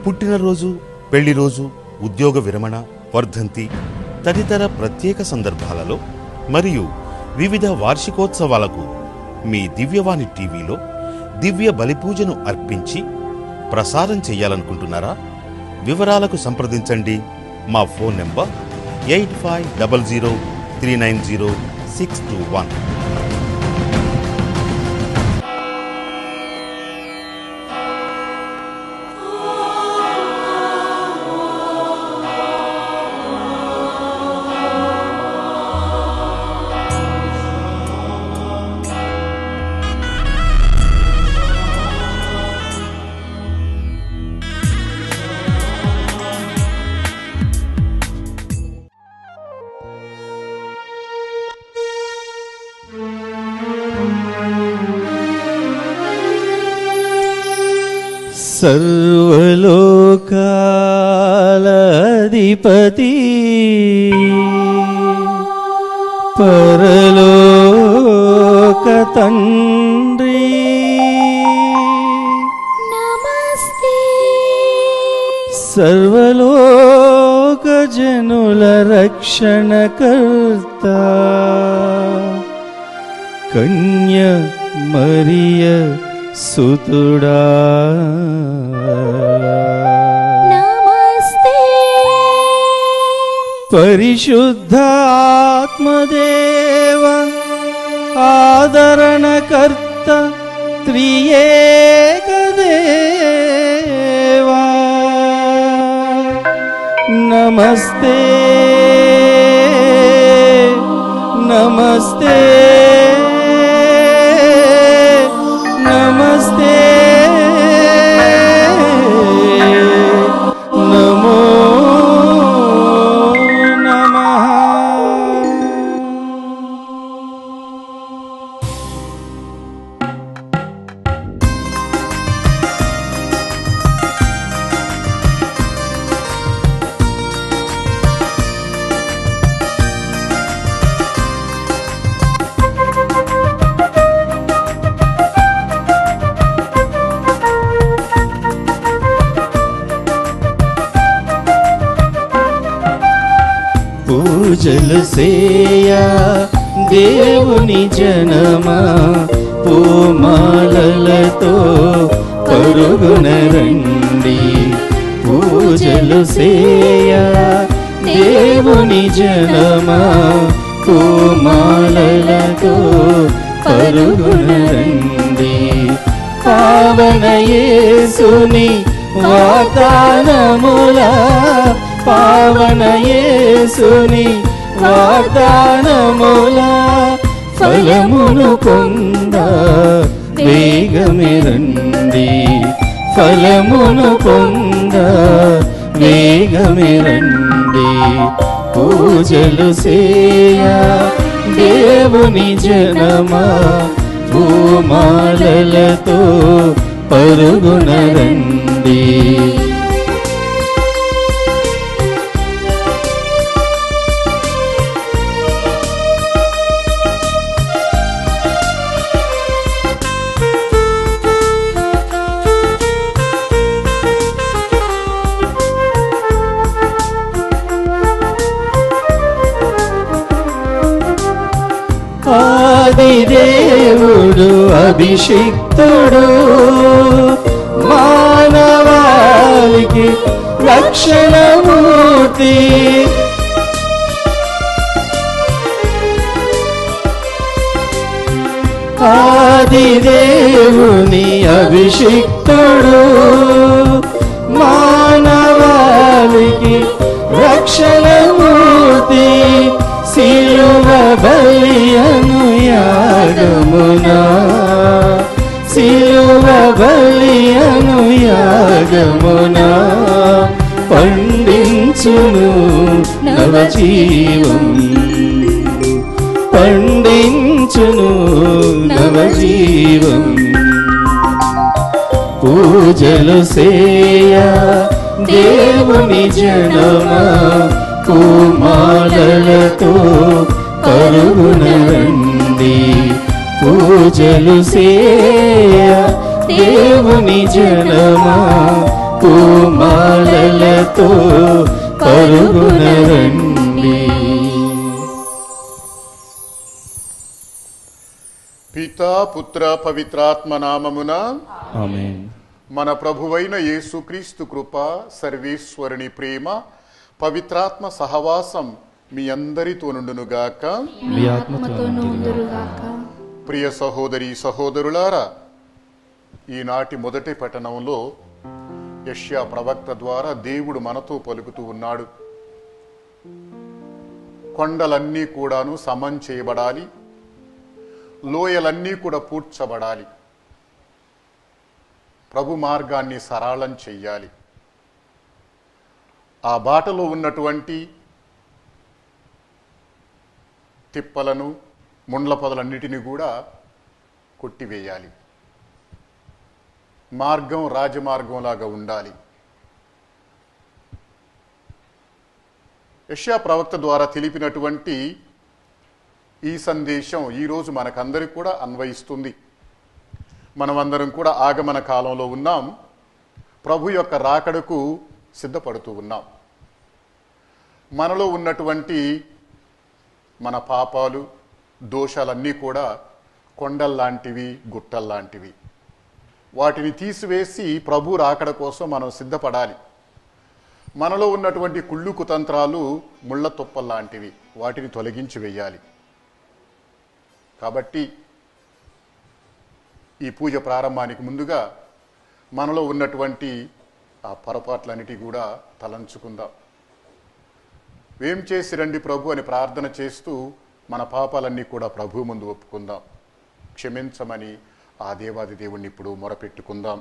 పుట్టినరోజు పెళ్లి రోజు ఉద్యోగ విరమణ వర్ధంతి తదితర ప్రత్యేక సందర్భాలలో మరియు వివిధ వార్షికోత్సవాలకు మీ దివ్యవాణి టీవీలో దివ్య బలిపూజను అర్పించి ప్రసారం చేయాలనుకుంటున్నారా వివరాలకు సంప్రదించండి మా phone number eight five double zero three nine zero six two one సర్వలోకాలధిపతి పరలోక తండ్రి నమస్తే సర్వలోక జనుల రక్షణకర్త కన్య మరియ సుతుడా నమస్తే పరిశుద్ధ ఆత్మదేవ ఆదరణకర్త త్రియేకదేవా నమస్తే నమస్తే నమస్తే నమో నమః పూజలు సేయా దేవుని జనమా పూమాలలతో పరుగున రండి పూజలు సేయా దేవుని జనమా పూమాలలతో పరుగున రండి పావన యేసుని వాగ్దానముల పావన యేసుని వాగ్దానముల ఫలమును పొంద వేగమిరండి ఫలమును పొంద వేగమిరండి పూజలు సేయ దేవుని జనమా భూమాలలతో పరుగున రండి ఆది దేవుడు అభిషిక్తుడు మానవాళికి రక్షణమూర్తి ఆది దేవుని అభిషిక్తుడు మానవాళికి రక్షణమూర్తి సిలువ బలియను యాగమునా సిలువ బలియను యాగమునా పండించును నవజీవం పండించును నవజీవం పూజలు సేయ దేవుని జనమా పూమాలలతో కరుగున రండి పూజలు సేయ దేవుని జనమా పూమాలలతో పరుగున రండి పితా పుత్ర పవిత్రాత్మ నామమున ఆమేన్ మన ప్రభువైన యేసుక్రీస్తు కృప సర్వేశ్వరుని ప్రేమ పవిత్రాత్మ సహవాసం మీ అందరితో నుండునుగాక మీ ఆత్మతో నుందురుగాక ప్రియ సహోదరి సహోదరులారా ఈనాటి మొదటి పట్టణంలో యష్యా ప్రవక్త ద్వారా దేవుడు మనతో పలుకుతూ ఉన్నాడు కొండలన్నీ కూడాను సమం చేయబడాలి లోయలన్నీ కూడా పూడ్చబడాలి ప్రభు మార్గాన్ని సరళం చెయ్యాలి ఆ బాటలో ఉన్నటువంటి తిప్పలను ముండ్ల పొదలన్నిటిని కూడా కొట్టివేయాలి మార్గం రాజమార్గంలాగా ఉండాలి యష్యా ప్రవక్త ద్వారా తెలిపినటువంటి ఈ సందేశం ఈరోజు మనకందరికి కూడా అన్వయిస్తుంది మనమందరం కూడా ఆగమన కాలంలో ఉన్నాం ప్రభు యొక్క రాకడకు సిద్ధపడుతూ ఉన్నాం మనలో ఉన్నటువంటి మన పాపాలు దోషాలన్నీ కూడా కొండల్లాంటివి గుట్టల్లాంటివి వాటిని తీసివేసి ప్రభు రాకడ కోసం మనం సిద్ధపడాలి మనలో ఉన్నటువంటి కుళ్ళు కుతంత్రాలు ముళ్ళ తుప్పల్లాంటివి వాటిని తొలగించి వేయాలి కాబట్టి ఈ పూజ ప్రారంభానికి ముందుగా మనలో ఉన్నటువంటి ఆ పొరపాట్లన్నిటి కూడా తలంచుకుందాం ఏం చేసి రండి ప్రభు అని ప్రార్థన చేస్తూ మన పాపాలన్నీ కూడా ప్రభు ముందు ఒప్పుకుందాం క్షమించమని ఆ దేవాది దేవుణ్ణి ఇప్పుడు మొరపెట్టుకుందాం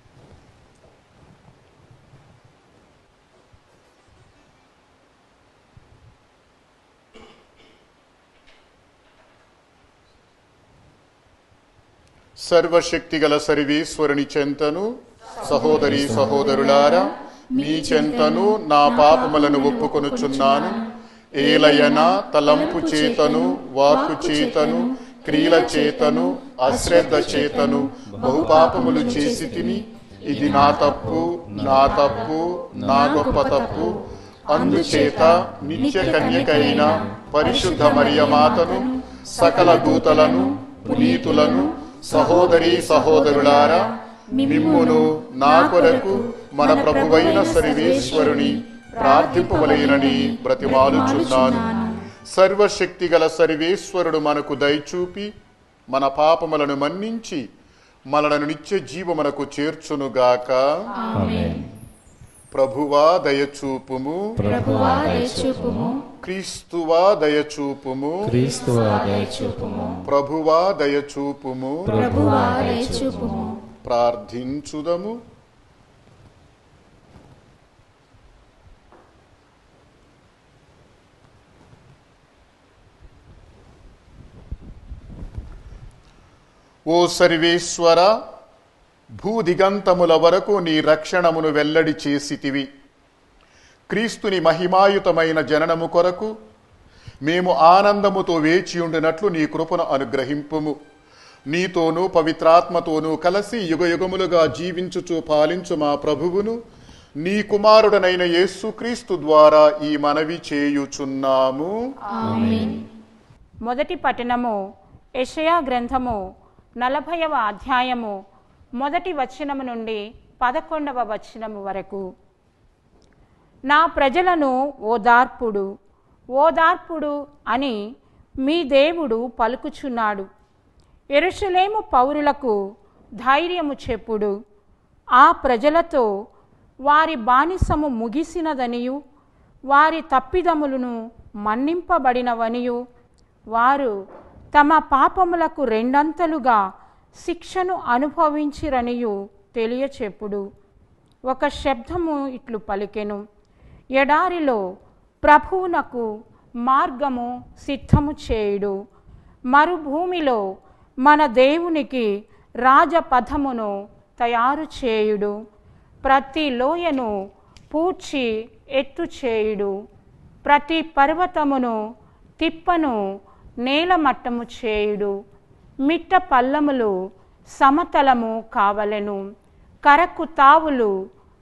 సర్వశక్తిగల సర్వేశ్వరుని చెంతను సహోదరి సహోదరులారా మీ చెంతను నా పాపములను ఒప్పుకొనుచున్నాను ఏలయన తలంపు చేతను వాక్కు చేతను క్రియల చేతను అశ్రద్ధ చేతను బహుపాపములు చేసి తిని ఇది నా తప్పు నా తప్పు నా గొప్ప తప్పు అందుచేత నిత్య కన్యకైన పరిశుద్ధ మరియమాతను సకల దూతలను పునీతులను సహోదరి సహోదరులారా మిమ్మును నా కొరకు మన ప్రభువైన సర్వేశ్వరుని ప్రార్థింపవలయనని బ్రతిమాలుచున్నాను సర్వశక్తి గల సర్వేశ్వరుడు మనకు దయచూపి మన పాపములను మన్నించి మనలను నిత్య జీవమునకు చేర్చునుగాక ఆమేన్ ప్రభువా దయచూపుము ప్రభువా దయచూపుము క్రీస్తువా దయచూపుము క్రీస్తువా దయచూపుము ప్రభువా దయచూపుము ప్రభువా దయచూపుము ప్రార్థించుదము ఓ సర్వేశ్వర భూదిగంతముల వరకు నీ రక్షణమును వెల్లడి చేసితివి క్రీస్తుని మహిమాయుతమైన జననము కొరకు మేము ఆనందముతో వేచి ఉండినట్లు నీ కృపను అనుగ్రహింపుము నీతోనూ పవిత్రాత్మతోనూ కలిసి యుగయుగములుగా జీవించుచు పాలించు మా ప్రభువును నీ కుమారుడనైన యేసుక్రీస్తు ద్వారా ఈ మనవి చేయుచున్నాము ఆమేన్ మొదటి పట్టణము యెషయా గ్రంథము నలభైవ అధ్యాయము మొదటి వచనము నుండి పదకొండవ వచనము వరకు నా ప్రజలను ఓదార్పుడు ఓదార్పుడు అని మీ దేవుడు పలుకుచున్నాడు ఎరుషలేము పౌరులకు ధైర్యము చెప్పుడు ఆ ప్రజలతో వారి బానిసము ముగిసినదనియు వారి తప్పిదములను మన్నింపబడినవనియు వారు తమ పాపములకు రెండంతలుగా శిక్షను అనుభవించిరనియు తెలియచెప్పుడు ఒక శబ్దము ఇట్లు పలికెను ఎడారిలో ప్రభువునకు మార్గము సిద్ధము చేయుడు మరుభూమిలో మన దేవునికి రాజపథమును తయారు చేయుడు ప్రతి లోయను పూడ్చి ఎత్తు చేయుడు ప్రతి పర్వతమును తిప్పను నేలమట్టము చేయుడు మిట్ట పల్లములు సమతలము కావలెను కరకు తావులు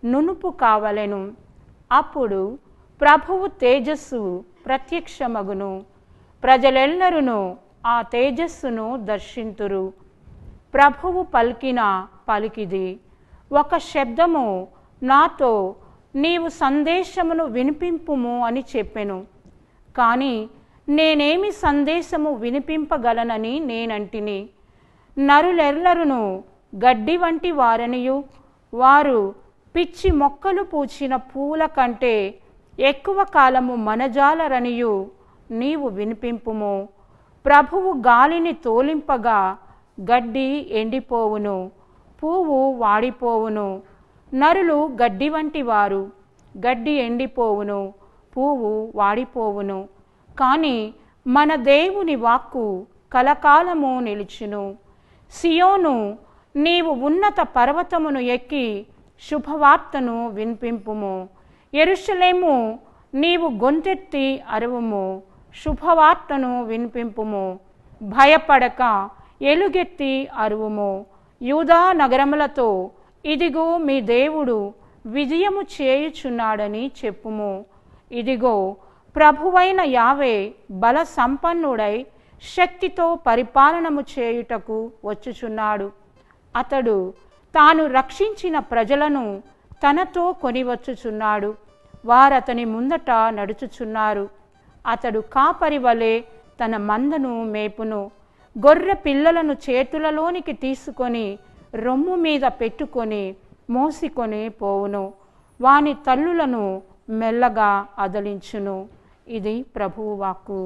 నునుపు కావలెను అప్పుడు ప్రభువు తేజస్సు ప్రత్యక్షమగును ప్రజలెల్లరును ఆ తేజస్సును దర్శింతురు ప్రభువు పలికిన పలికిది ఒక శబ్దము నాతో నీవు సందేశమును వినిపింపుము అని చెప్పెను కానీ నేనేమి సందేశము వినిపింపగలనని నేనంటిని నరులెల్లరును గడ్డి వంటి వారనియు వారు పిచ్చి మొక్కలు పూచిన పూల కంటే ఎక్కువ కాలము మనజాలరనియు నీవు వినిపింపుము ప్రభువు గాలిని తోలింపగా గడ్డి ఎండిపోవును పువ్వు వాడిపోవును నరులు గడ్డి వంటి వారు గడ్డి ఎండిపోవును పువ్వు వాడిపోవును కానీ మన దేవుని వాక్కు కలకాలము నిలుచును సియోను నీవు ఉన్నత పర్వతమును ఎక్కి శుభవార్తను వినిపింపుము ఎరుషలేము నీవు గొంతెత్తి అరువుము శుభవార్తను వినిపింపుము భయపడక ఎలుగెత్తి అరువుము యూదా నగరములతో ఇదిగో మీ దేవుడు విజయము చేయుచున్నాడని చెప్పుము ఇదిగో ప్రభువైన యావే బల సంపన్నుడై శక్తితో పరిపాలనము చేయుటకు వచ్చుచున్నాడు అతడు తాను రక్షించిన ప్రజలను తనతో కొనివచ్చుచున్నాడు వారతని ముందట నడుచుచున్నారు అతడు కాపరి వలె తన మందను మేపును గొర్రె పిల్లలను చేతులలోనికి తీసుకొని రొమ్ము మీద పెట్టుకొని మోసికొని పోవును వాని తల్లులను మెల్లగా అదలించును ఇది ప్రభువు వాక్కు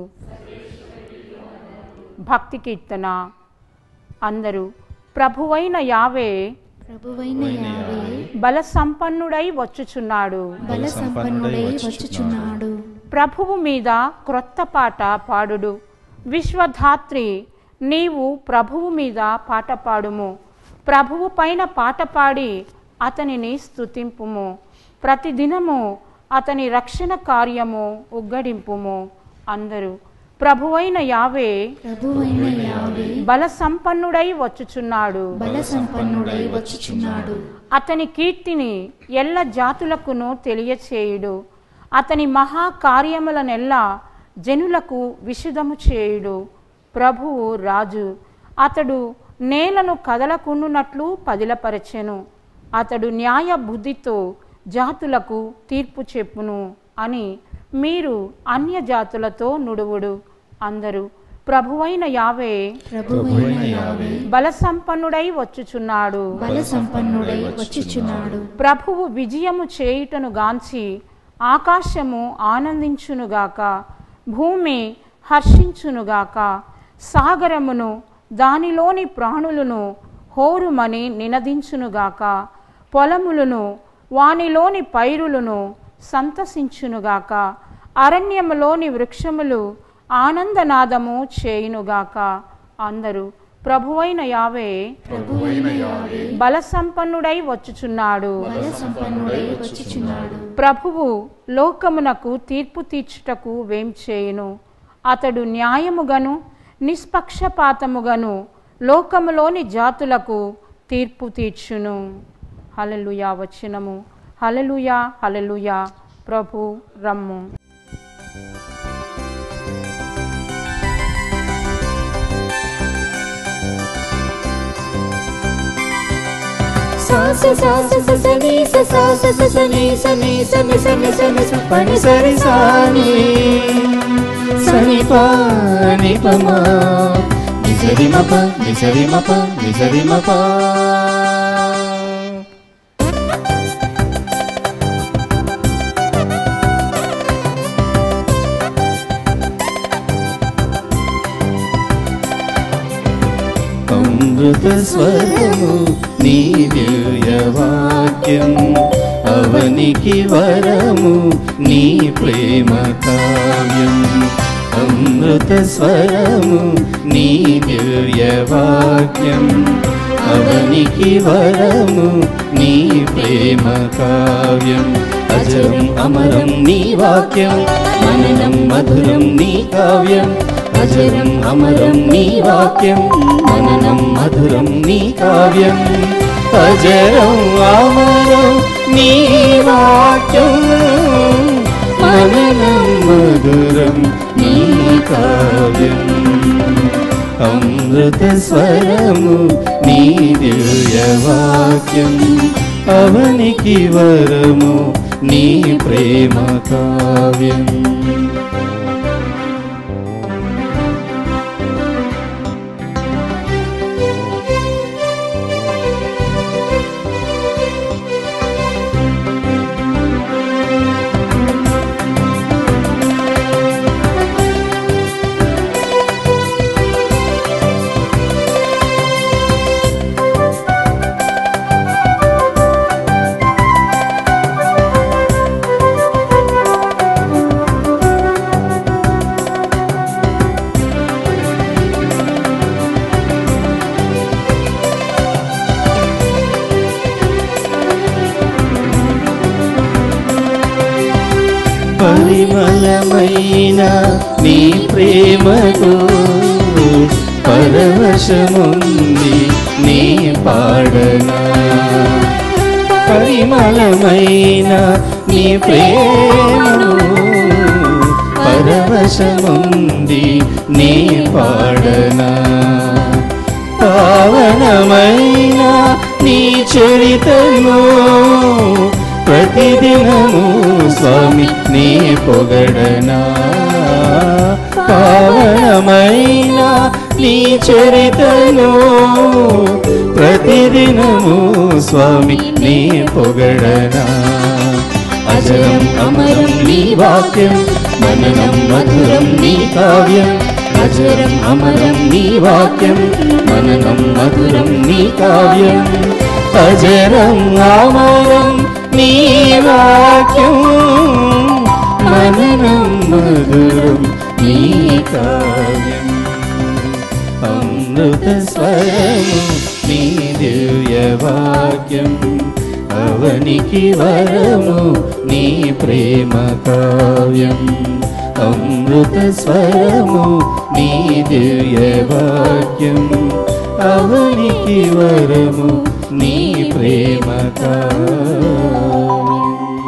భక్తి కీర్తన అందరూ ప్రభువైన యావే ప్రభువైన యావే బల సంపన్నుడై వచ్చుచున్నాడు బల సంపన్నుడై వచ్చుచున్నాడు ప్రభువు మీద క్రొత్త పాట పాడుడు విశ్వధాత్రి నీవు ప్రభువు మీద పాట పాడుము ప్రభువు పైన పాట పాడి అతనిని స్తుతింపుము ప్రతిదినము అతని రక్షణ కార్యము ఉగ్గడింపుము అందరూ ప్రభువైన యావే ప్రభువైన యావే బల సంపన్నుడై వచ్చుచున్నాడు బల సంపన్నుడై వచ్చుచున్నాడు అతని కీర్తిని ఎల్ల జాతులకును తెలియచేయుడు అతని మహా కార్యములనెల్లా జనులకు విషుదము చేయుడు ప్రభువు రాజు అతడు నేలను కదలకుండునట్లు పదిలపరచెను అతడు న్యాయ బుద్ధితో జాతులకు తీర్పు చెప్పును అని మీరు అన్య జాతులతో నుడువుడు అందరూ ప్రభువైన యావే ప్రభువైన యావే బల సంపన్నుడై వచ్చుచున్నాడు బల సంపన్నుడై వచ్చుచున్నాడు ప్రభువు విజయము చేయుటను గాంచి ఆకాశము ఆనందించునుగాక భూమి హర్షించునుగాక సాగరమును దానిలోని ప్రాణులను హోరుమని నినదించునుగాక పొలములను వానిలోని పైరులను సంతసించునుగాక అరణ్యములోని వృక్షములు ఆనందనాదము చేయునుగాక అందరూ ప్రభువైన యావే ప్రభువైన యావే బల సంపన్నుడై వచ్చుచున్నాడు బల సంపన్నుడై వచ్చుచున్నాడు ప్రభువు లోకమునకు తీర్పు తీర్చుటకు వేం చేయును అతడు న్యాయముగను నిష్పక్షపాతముగను లోకములోని జాతులకు తీర్పు తీర్చును హలలుయా వచనము హలలుయా హలలుయా ప్రభు రమ్ము సాస సాస స స ని స సా స స స ని స ని స ని స ని స ని స ప ని స రి సా ని స ని ప ని ప మ ని స రి మ ప ని స రి మ ప ని స రి మ ప అమృత స్వరము నీ దివ్యవాక్యం అవనికి వరము నీ ప్రేమ కావ్యం అమృత స్వరము నీ దివ్యవాక్యం అవనికి వరము నీ ప్రేమ కావ్యం అజరం అమరం నీ వాక్యం మననం మధురం నీ కావ్యం అజరం అమరం నీ వాక్యం మననం మధురం నీ కావ్యం అజరం అమరం నీ వాక్యం మననం మధురం నీ కావ్యం అమృత స్వరము నీ దివ్య వాక్యం అవనికి వరము నీ ప్రేమ కావ్యం పరిమళమైన నీ ప్రేమతో పరవశముంది నీ పాడనా పరిమళమైన నీ ప్రేమను పరవశముంది నీ పాడనా పావనమైన నీ చరితను ప్రతిదినము స్వామి నీ పొగడనా పావనమైన నీ చరితను ప్రతిదినము స్వామి నీ పొగడనా అజరం అమరం నీ వాక్యం మననం మధురం నీ కావ్యం అజరం అమరం నీ వాక్యం మననం మధురం నీ కావ్యం అజరం అమరం నీ వాక్యం మననం మధురం నీ కావ్యం అమృత స్వరము నీ దివ్య వాక్యం అవనికి వరము నీ ప్రేమ కావ్యం అమృత స్వరము నీ దివ్య వాక్యం అవనికి వరము నీ ప్రేమ కావ్యం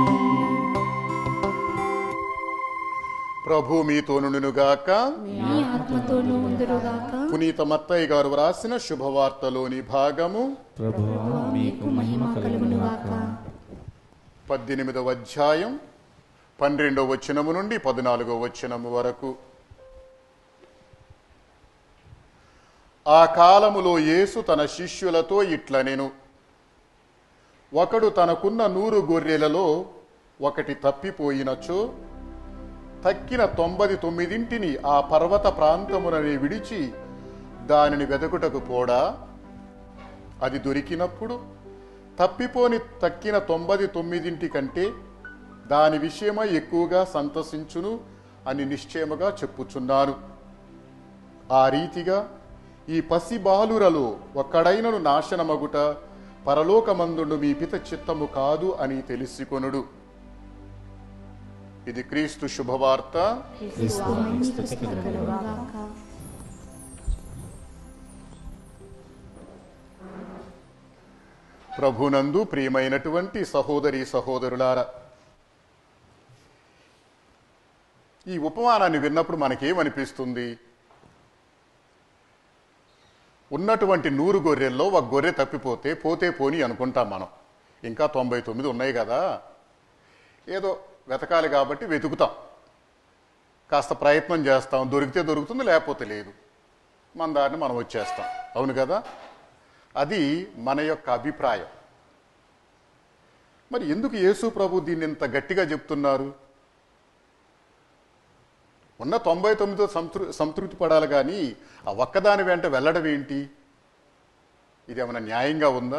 ప్రభు మీతో నుండునుగాక మీ ఆత్మతోనూ ఉందురుగాక పునీత మత్తయ్య గారు వ్రాసిన శుభవార్తలోని భాగము ప్రభువా మీకు మహిమ కలుగునుగాక పద్దెనిమిదవ అధ్యాయం పన్నెండవ వచనము నుండి పద్నాలుగవ వచనము వరకు ఆ కాలములో యేసు తన శిష్యులతో ఇట్లనెను ఒకడు తనకున్న నూరు గొర్రెలలో ఒకటి తప్పిపోయినచో తక్కిన తొంభది తొమ్మిదింటిని ఆ పర్వత ప్రాంతమునని విడిచి దానిని వెదకుటకు పోడా అది దొరికినప్పుడు తప్పిపోని తక్కిన తొంభది తొమ్మిదింటి కంటే దాని విషయమై ఎక్కువగా సంతసించును అని నిశ్చయముగా చెప్పుచున్నాను ఆ రీతిగా ఈ పసి బాలురలో ఒక్కడైనను నాశనమగుట పరలోకమందుండు మీ పిత చిత్తము కాదు అని తెలిసికొనుడు ఇది క్రీస్తు శుభవార్త ప్రభునందు ప్రియమైనటువంటి సహోదరి సహోదరులారా ఈ ఉపమానాన్ని విన్నప్పుడు మనకేమనిపిస్తుంది ఉన్నటువంటి నూరు గొర్రెల్లో ఒక గొర్రె తప్పిపోతే పోతే పోని అనుకుంటాం మనం ఇంకా తొంభై తొమ్మిది ఉన్నాయి కదా ఏదో వెతకాలి కాబట్టి వెతుకుతాం కాస్త ప్రయత్నం చేస్తాం దొరికితే దొరుకుతుంది లేకపోతే లేదు మన దారిని మనం వచ్చేస్తాం అవును కదా అది మన యొక్క అభిప్రాయం మరి ఎందుకు యేసు ప్రభు దీన్ని ఇంత గట్టిగా చెప్తున్నారు ఉన్న తొంభై తొమ్మిదితో సంతృ సంతృప్తి పడాలి కానీ ఆ ఒక్కదాని వెంట వెళ్ళడం ఏంటి ఇది ఏమైనా న్యాయంగా ఉందా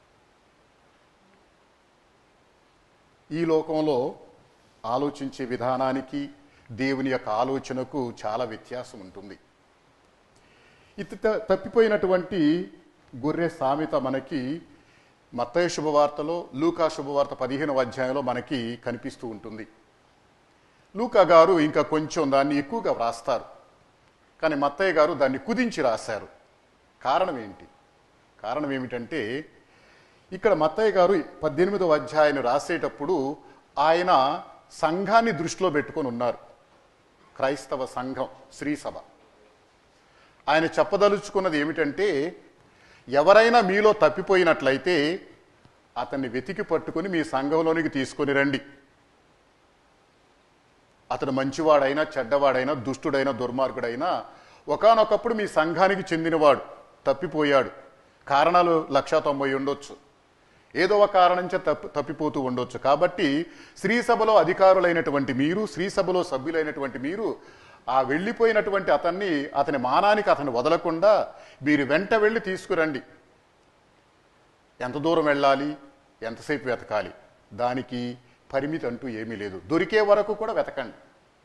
ఈ లోకంలో ఆలోచించే విధానానికి దేవుని యొక్క ఆలోచనకు చాలా వ్యత్యాసం ఉంటుంది ఇది త- తప్పిపోయినటువంటి గొర్రె సామెత మనకి మత్తయ్య శుభవార్తలో లూకా శుభవార్త పదిహేనవ అధ్యాయంలో మనకి కనిపిస్తూ ఉంటుంది లూకా గారు ఇంకా కొంచెం దాన్ని ఎక్కువగా వ్రాస్తారు కానీ మత్తయ్య గారు దాన్ని కుదించి రాశారు కారణం ఏంటి కారణం ఏమిటంటే ఇక్కడ మత్తయ్య గారు పద్దెనిమిదవ అధ్యాయాన్ని రాసేటప్పుడు ఆయన సంఘాన్ని దృష్టిలో పెట్టుకొని ఉన్నారు క్రైస్తవ సంఘం శ్రీ సభ ఆయన చెప్పదలుచుకున్నది ఏమిటంటే ఎవరైనా మీలో తప్పిపోయినట్లయితే అతన్ని వెతికి పట్టుకొని మీ సంఘంలోనికి తీసుకొని రండి అతను మంచివాడైనా చెడ్డవాడైనా దుష్టుడైనా దుర్మార్గుడైనా ఒకానొకప్పుడు మీ సంఘానికి చెందినవాడు తప్పిపోయాడు కారణాలు లక్షా తొంభై ఉండొచ్చు ఏదో ఒక కారణం చే తప్పి తప్పిపోతూ ఉండొచ్చు కాబట్టి శ్రీ సభలో అధికారులైనటువంటి మీరు శ్రీ సభలో సభ్యులైనటువంటి మీరు ఆ వెళ్ళిపోయినటువంటి అతన్ని అతని మానానికి అతన్ని వదలకుండా మీరు వెంట వెళ్ళి తీసుకురండి ఎంత దూరం వెళ్ళాలి ఎంతసేపు వెతకాలి దానికి పరిమితి అంటూ ఏమీ లేదు దొరికే వరకు కూడా వెతకండి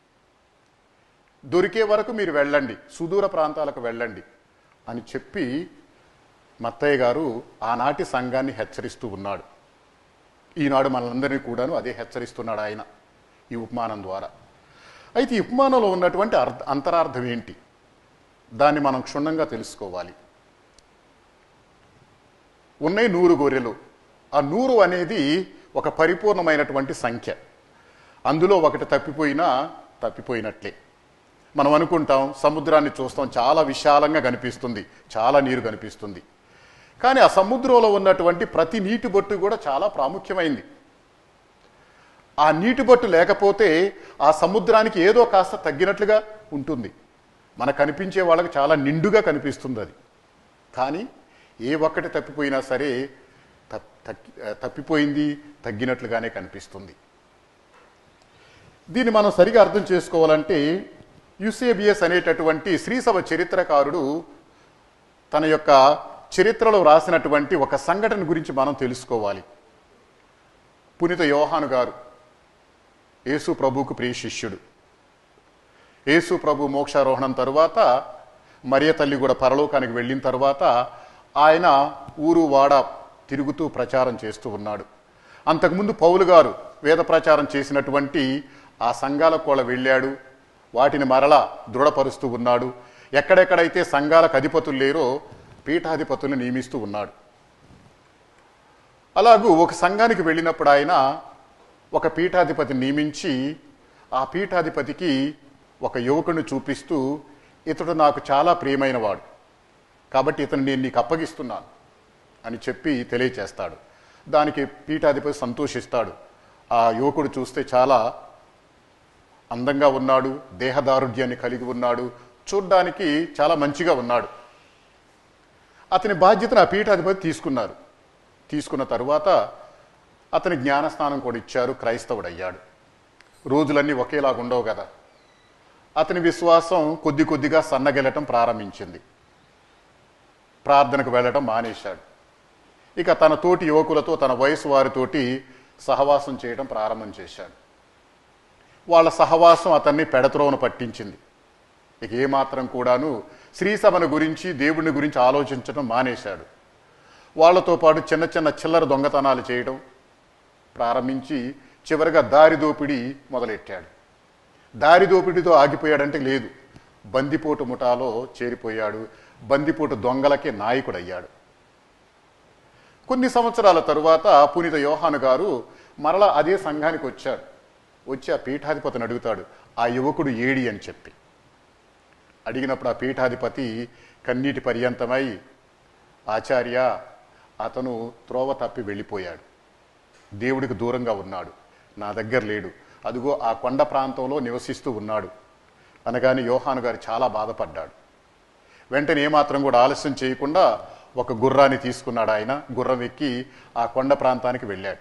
దొరికే వరకు మీరు వెళ్ళండి సుదూర ప్రాంతాలకు వెళ్ళండి అని చెప్పి మత్తయ్య గారు ఆనాటి సంఘాన్ని హెచ్చరిస్తూ ఉన్నాడు ఈనాడు మనందరినీ కూడాను అదే హెచ్చరిస్తున్నాడు ఆయన ఈ ఉపమానం ద్వారా అయితే ఈ ఉపమానంలో ఉన్నటువంటి అర్థ అంతరార్థం ఏంటి దాన్ని మనం క్షుణ్ణంగా తెలుసుకోవాలి ఉన్నాయి నూరు గొర్రెలు ఆ నూరు అనేది ఒక పరిపూర్ణమైనటువంటి సంఖ్య అందులో ఒకటి తప్పిపోయినా తప్పిపోయినట్లే మనం అనుకుంటాం సముద్రాన్ని చూస్తాం చాలా విశాలంగా కనిపిస్తుంది చాలా నీరు కనిపిస్తుంది కానీ ఆ సముద్రంలో ఉన్నటువంటి ప్రతి నీటి బొట్టు కూడా చాలా ప్రాముఖ్యమైంది ఆ నీటి బొట్టు లేకపోతే ఆ సముద్రానికి ఏదో కాస్త తగ్గినట్లుగా ఉంటుంది మనకు కనిపించే వాళ్ళకి చాలా నిండుగా కనిపిస్తుంది అది కానీ ఏ ఒక్కటి తప్పిపోయినా సరే తప్- తక్కి- ఆ, తప్పిపోయింది తగ్గినట్లుగానే కనిపిస్తుంది దీన్ని మనం సరిగా అర్థం చేసుకోవాలంటే యుసేబిఎస్ అనేటటువంటి శ్రీసభ చరిత్రకారుడు తన యొక్క చరిత్రలో రాసినటువంటి ఒక సంఘటన గురించి మనం తెలుసుకోవాలి పునీత యోహాను గారు యేసు ప్రభువుకు ప్రియ శిష్యుడు యేసు ప్రభు మోక్షారోహణం తరువాత మరియ తల్లి కూడా పరలోకానికి వెళ్ళిన తర్వాత ఆయన ఊరు వాడ తిరుగుతూ ప్రచారం చేస్తూ ఉన్నాడు అంతకుముందు పౌలు గారు వేద ప్రచారం చేసినటువంటి ఆ సంఘాలకు కూడా వెళ్ళాడు వాటిని మరలా దృఢపరుస్తూ ఉన్నాడు ఎక్కడెక్కడైతే సంఘాలకు అధిపతులు లేరో పీఠాధిపతులను నియమిస్తూ ఉన్నాడు అలాగూ ఒక సంఘానికి వెళ్ళినప్పుడు ఆయన ఒక పీఠాధిపతిని నియమించి ఆ పీఠాధిపతికి ఒక యువకుడిని చూపిస్తూ ఇతడు నాకు చాలా ప్రియమైనవాడు కాబట్టి ఇతను నేను నీకు అప్పగిస్తున్నాను అని చెప్పి తెలియచేస్తాడు దానికి పీఠాధిపతి సంతోషిస్తాడు ఆ యువకుడు చూస్తే చాలా అందంగా ఉన్నాడు దేహదారుఢ్యాన్ని కలిగి ఉన్నాడు చూడ్డానికి చాలా మంచిగా ఉన్నాడు అతని బాధ్యతను ఆ పీఠాధిపతి తీసుకున్నారు తీసుకున్న తరువాత అతని జ్ఞానస్నానం కూడా ఇచ్చారు క్రైస్తవుడయ్యాడు రోజులన్నీ ఒకేలాగా ఉండవు కదా అతని విశ్వాసం కొద్ది కొద్దిగా సన్నగిల్లటం ప్రారంభించింది ప్రార్థనకు వెళ్ళటం మానేశాడు ఇక తన తోటి యువకులతో తన వయసు వారితోటి సహవాసం చేయడం ప్రారంభం చేశాడు వాళ్ళ సహవాసం అతన్ని పెడత్రోవను పట్టించింది ఇక ఏమాత్రం కూడాను శ్రీసభను గురించి దేవుడిని గురించి ఆలోచించడం మానేశాడు వాళ్ళతో పాటు చిన్న చిన్న చిల్లర దొంగతనాలు చేయడం ప్రారంభించి చివరిగా దారి దోపిడీ మొదలెట్టాడు దారి దోపిడీతో ఆగిపోయాడంటే లేదు బందిపోటు ముఠాలో చేరిపోయాడు బందిపోటు దొంగలకే నాయకుడయ్యాడు కొన్ని సంవత్సరాల తరువాత పునీత యోహాను గారు మరలా అదే సంఘానికి వచ్చాడు వచ్చి ఆ పీఠాధిపతిని అడుగుతాడు ఆ యువకుడు ఏడి అని చెప్పి అడిగినప్పుడు ఆ పీఠాధిపతి కన్నీటి పర్యంతమై ఆచార్య అతను త్రోవ తప్పి వెళ్ళిపోయాడు దేవుడికి దూరంగా ఉన్నాడు నా దగ్గర లేడు అదిగో ఆ కొండ ప్రాంతంలో నివసిస్తూ ఉన్నాడు అనగానే యోహాను గారు చాలా బాధపడ్డాడు వెంటనే ఏమాత్రం కూడా ఆలస్యం చేయకుండా ఒక గుర్రాన్ని తీసుకున్నాడు ఆయన గుర్రం ఎక్కి ఆ కొండ ప్రాంతానికి వెళ్ళాడు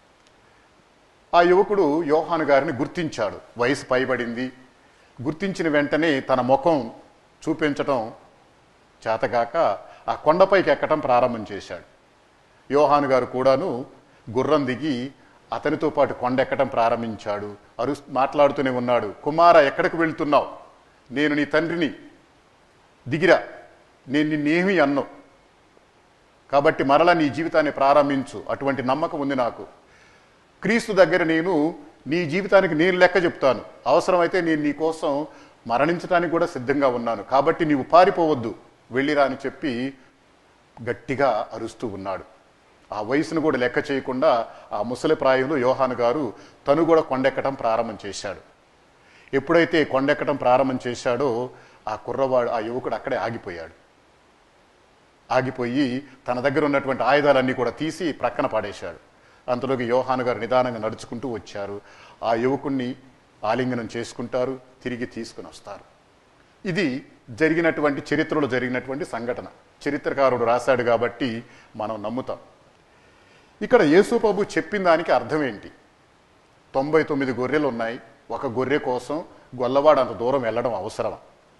ఆ యువకుడు యోహాను గారిని గుర్తించాడు వయసు పైబడింది గుర్తించిన వెంటనే తన ముఖం చూపించటం చేతగాక ఆ కొండపైకి ఎక్కటం ప్రారంభం చేశాడు యోహాను గారు కూడాను గుర్రం దిగి అతనితో పాటు కొండ ఎక్కటం ప్రారంభించాడు అరు మాట్లాడుతూనే ఉన్నాడు కుమార ఎక్కడికి వెళ్తున్నావు నేను నీ తండ్రిని దిగిరా నేను నిన్నేమీ అన్ను కాబట్టి మరలా నీ జీవితాన్ని ప్రారంభించు అటువంటి నమ్మకం ఉంది నాకు క్రీస్తు దగ్గర నేను నీ జీవితానికి నేను లెక్క చెప్తాను అవసరమైతే నేను నీ కోసం మరణించడానికి కూడా సిద్ధంగా ఉన్నాను కాబట్టి నీవు పారిపోవద్దు వెళ్ళిరా అని చెప్పి గట్టిగా అరుస్తూ ఉన్నాడు ఆ వయసును కూడా లెక్క చేయకుండా ఆ ముసలి ప్రాయంలో యోహాను గారు తను కూడా కొండెక్కడం ప్రారంభం చేశాడు ఎప్పుడైతే కొండెక్కడం ప్రారంభం చేశాడో ఆ కుర్రవాడు ఆ యువకుడు అక్కడే ఆగిపోయాడు ఆగిపోయి తన దగ్గర ఉన్నటువంటి ఆయుధాలన్నీ కూడా తీసి ప్రక్కన పాడేశాడు అంతలోకి యోహాను గారు నిదానంగా నడుచుకుంటూ వచ్చారు ఆ యువకుణ్ణి ఆలింగనం చేసుకుంటారు తిరిగి తీసుకుని వస్తారు ఇది జరిగినటువంటి చరిత్రలో జరిగినటువంటి సంఘటన చరిత్రకారుడు రాశాడు కాబట్టి మనం నమ్ముతాం ఇక్కడ యేసు ప్రభు చెప్పిన దానికి అర్థం ఏంటి తొంభై తొమ్మిది గొర్రెలు ఉన్నాయి ఒక గొర్రె కోసం గొల్లవాడు అంత దూరం వెళ్ళడం అవసరమా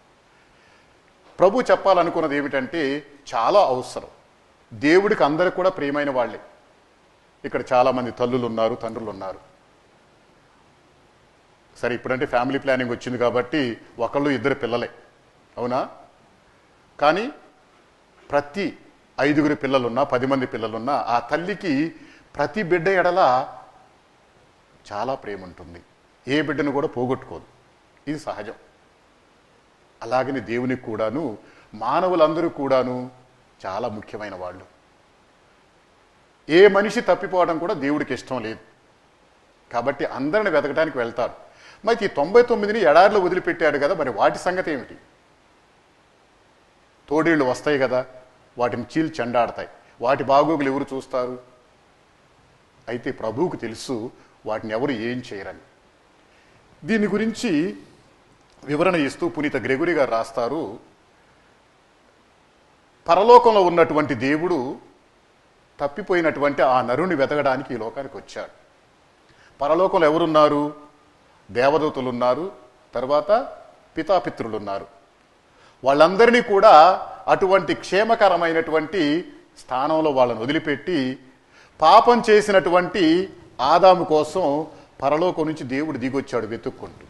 ప్రభు చెప్పాలనుకున్నది ఏమిటంటే చాలా అవసరం దేవుడికి అందరికి కూడా ప్రియమైన వాళ్ళే ఇక్కడ చాలామంది తల్లులు ఉన్నారు తండ్రులు ఉన్నారు సరే ఇప్పుడంటే ఫ్యామిలీ ప్లానింగ్ వచ్చింది కాబట్టి ఒకళ్ళు ఇద్దరు పిల్లలే అవునా కానీ ప్రతి ఐదుగురు పిల్లలున్నా పది మంది పిల్లలున్నా ఆ తల్లికి ప్రతి బిడ్డ ఎడల చాలా ప్రేమ ఉంటుంది ఏ బిడ్డను కూడా పోగొట్టుకోదు ఇది సహజం అలాగని దేవునికి కూడాను మానవులందరూ కూడాను చాలా ముఖ్యమైన వాళ్ళు ఏ మనిషి తప్పిపోవడం కూడా దేవుడికి ఇష్టం లేదు కాబట్టి అందరిని వెతకడానికి వెళ్తాడు మరి ఈ తొంభై తొమ్మిదిని ఎడారిలో వదిలిపెట్టాడు కదా మరి వాటి సంగతి ఏమిటి తోడేళ్ళు వస్తాయి కదా వాటిని చీల్చి చెండాడతాయి వాటి బాగోగులు ఎవరు చూస్తారు అయితే ప్రభువుకు తెలుసు వాటిని ఎవరు ఏం చేయరని దీని గురించి వివరణ ఇస్తూ పునీత గ్రెగురి గారు రాస్తారు పరలోకంలో ఉన్నటువంటి దేవుడు తప్పిపోయినటువంటి ఆ నరుని వెతకడానికి ఈ లోకానికి వచ్చాడు పరలోకంలో ఎవరున్నారు దేవదూతలు ఉన్నారు తర్వాత పితాపిత్రులు ఉన్నారు వాళ్ళందరినీ కూడా అటువంటి క్షేమకరమైనటువంటి స్థానంలో వాళ్ళని వదిలిపెట్టి పాపం చేసినటువంటి ఆదాము కోసం పరలోకం నుంచి దేవుడు దిగొచ్చాడు వెతుక్కుంటూ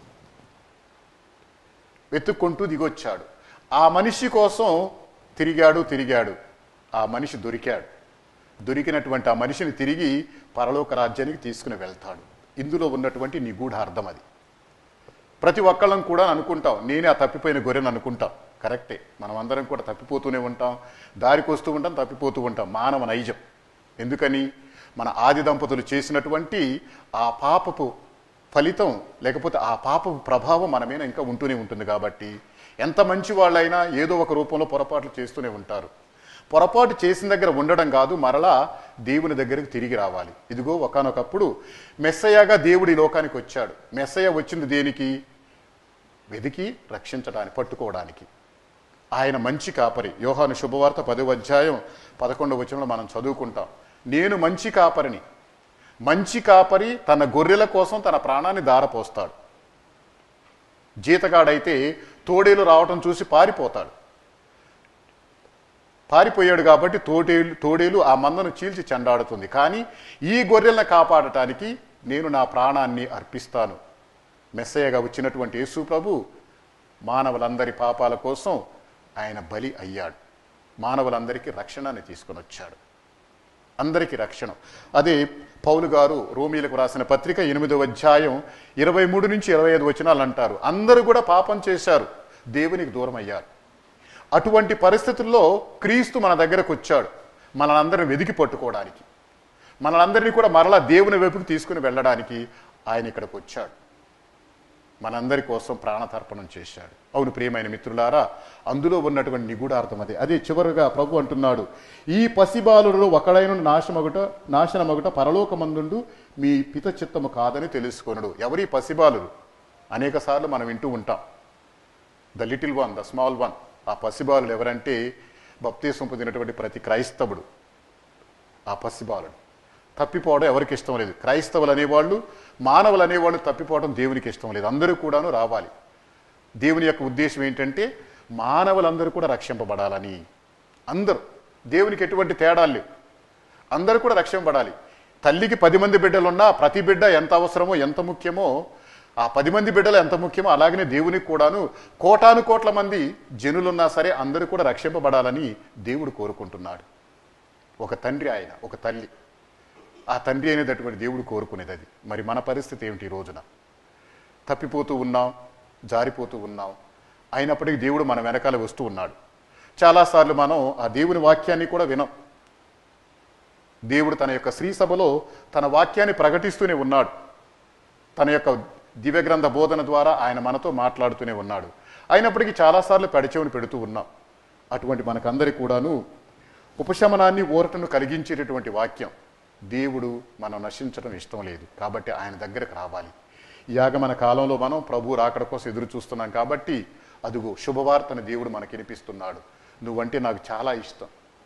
వెతుక్కుంటూ దిగొచ్చాడు ఆ మనిషి కోసం తిరిగాడు తిరిగాడు ఆ మనిషి దొరికాడు దొరికినటువంటి ఆ మనిషిని తిరిగి పరలోక రాజ్యానికి తీసుకుని వెళ్తాడు ఇందులో ఉన్నటువంటి నిగూఢ అర్థం అది ప్రతి ఒక్కళ్ళం కూడా అనుకుంటాం నేనే ఆ తప్పిపోయిన గొర్రెను అనుకుంటాం కరెక్టే మనం అందరం కూడా తప్పిపోతూనే ఉంటాం దారికి వస్తూ ఉంటాం తప్పిపోతూ ఉంటాం మానవ నైజం ఎందుకని మన ఆది దంపతులు చేసినటువంటి ఆ పాపపు ఫలితం లేకపోతే ఆ పాపపు ప్రభావం మన మీద ఇంకా ఉంటూనే ఉంటుంది కాబట్టి ఎంత మంచి వాళ్ళైనా ఏదో ఒక రూపంలో పొరపాట్లు చేస్తూనే ఉంటారు పొరపాటు చేసిన దగ్గర ఉండడం కాదు మరలా దేవుని దగ్గరికి తిరిగి రావాలి ఇదిగో ఒకనొకప్పుడు మెస్సయ్యగా దేవుడి లోకానికి వచ్చాడు మెస్సయ్య వచ్చింది దేనికి వెదికి రక్షించడానికి పట్టుకోవడానికి ఆయన మంచి కాపరి యోహాను శుభవార్త పదవ అధ్యాయం పదకొండవ వచనంలో మనం చదువుకుంటాం నేను మంచి కాపరిని మంచి కాపరి తన గొర్రెల కోసం తన ప్రాణాన్ని దారపోస్తాడు జీతగాడైతే తోడేలు రావటం చూసి పారిపోతాడు పారిపోయాడు కాబట్టి తోడేలు తోడేలు ఆ మందను చీల్చి చెండాడుతుంది కానీ ఈ గొర్రెలను కాపాడటానికి నేను నా ప్రాణాన్ని అర్పిస్తాను మెస్సయ్యగా వచ్చినటువంటి యేసు ప్రభు మానవులందరి పాపాల కోసం ఆయన బలి అయ్యాడు మానవులందరికీ రక్షణని తీసుకొని వచ్చాడు అందరికీ రక్షణ అదే పౌలు గారు రోమీలకు రాసిన పత్రిక ఎనిమిదవ అధ్యాయం ఇరవై మూడు నుంచి ఇరవై ఐదు వచనాలు అంటారు అందరూ కూడా పాపం చేశారు దేవునికి దూరం అయ్యారు అటువంటి పరిస్థితుల్లో క్రీస్తు మన దగ్గరకు వచ్చాడు మనలందరిని వెదికి పట్టుకోవడానికి మనలందరినీ కూడా మరలా దేవుని వైపుకి తీసుకుని వెళ్ళడానికి ఆయన ఇక్కడికి వచ్చాడు మనందరి కోసం ప్రాణతర్పణం చేశాడు అవును ప్రియమైన మిత్రులారా అందులో ఉన్నటువంటి నిగూఢార్థం అదే అదే చివరిగా ప్రభు అంటున్నాడు ఈ పసిబాలులలో ఒకడైన నాశమగుట నాశనమగుట పరలోకమందుండు మీ పిత చిత్తము కాదని తెలుసుకొనడు ఎవరి పసిబాలురు అనేక సార్లు మనం వింటూ ఉంటాం the little one the small one ఆ పసిబాలుడు ఎవరంటే బప్తీసం పొందినటువంటి ప్రతి క్రైస్తవుడు ఆ పసిబాలుడు తప్పిపోవడం ఎవరికి ఇష్టం లేదు క్రైస్తవులు అనేవాళ్ళు మానవులు అనేవాళ్ళు తప్పిపోవడం దేవునికి ఇష్టం లేదు అందరూ కూడాను రావాలి దేవుని యొక్క ఉద్దేశం ఏంటంటే మానవులందరూ కూడా రక్షింపబడాలని అందరూ దేవునికి ఎటువంటి తేడాలు లేవు అందరూ కూడా రక్షింపబడాలి తల్లికి పది మంది బిడ్డలున్నా ప్రతి బిడ్డ ఎంత అవసరమో ఎంత ముఖ్యమో ఆ పది మంది బిడ్డలు ఎంత ముఖ్యమో అలాగనే దేవునికి కూడాను కోటాను కోట్ల మంది జనులున్నా సరే అందరూ కూడా రక్షింపబడాలని దేవుడు కోరుకుంటున్నాడు ఒక తండ్రి ఆయన ఒక తల్లి ఆ తండ్రి అనేటటువంటి దేవుడు కోరుకునేది అది మరి మన పరిస్థితి ఏమిటి ఈ రోజున తప్పిపోతూ ఉన్నాం జారిపోతూ ఉన్నాం అయినప్పటికీ దేవుడు మన వెనకాల వస్తూ ఉన్నాడు చాలాసార్లు మనం ఆ దేవుని వాక్యాన్ని కూడా వినం దేవుడు తన యొక్క శ్రీ సభలో తన వాక్యాన్ని ప్రకటిస్తూనే ఉన్నాడు తన యొక్క దివ్యగ్రంథ బోధన ద్వారా ఆయన మనతో మాట్లాడుతూనే ఉన్నాడు అయినప్పటికీ చాలాసార్లు పెడచెవుని పెడుతూ ఉన్నాం అటువంటి మనకందరి కూడాను ఉపశమనాన్ని ఊరటను కలిగించేటటువంటి వాక్యం దేవుడు మనం నశించడం ఇష్టం లేదు కాబట్టి ఆయన దగ్గరకు రావాలి ఈ ఆగమన కాలంలో మనం ప్రభు రాకడ కోసం ఎదురు చూస్తున్నాం కాబట్టి అదుగో శుభవార్తను దేవుడు మనకి వినిపిస్తున్నాడు నువ్వంటే నాకు చాలా ఇష్టం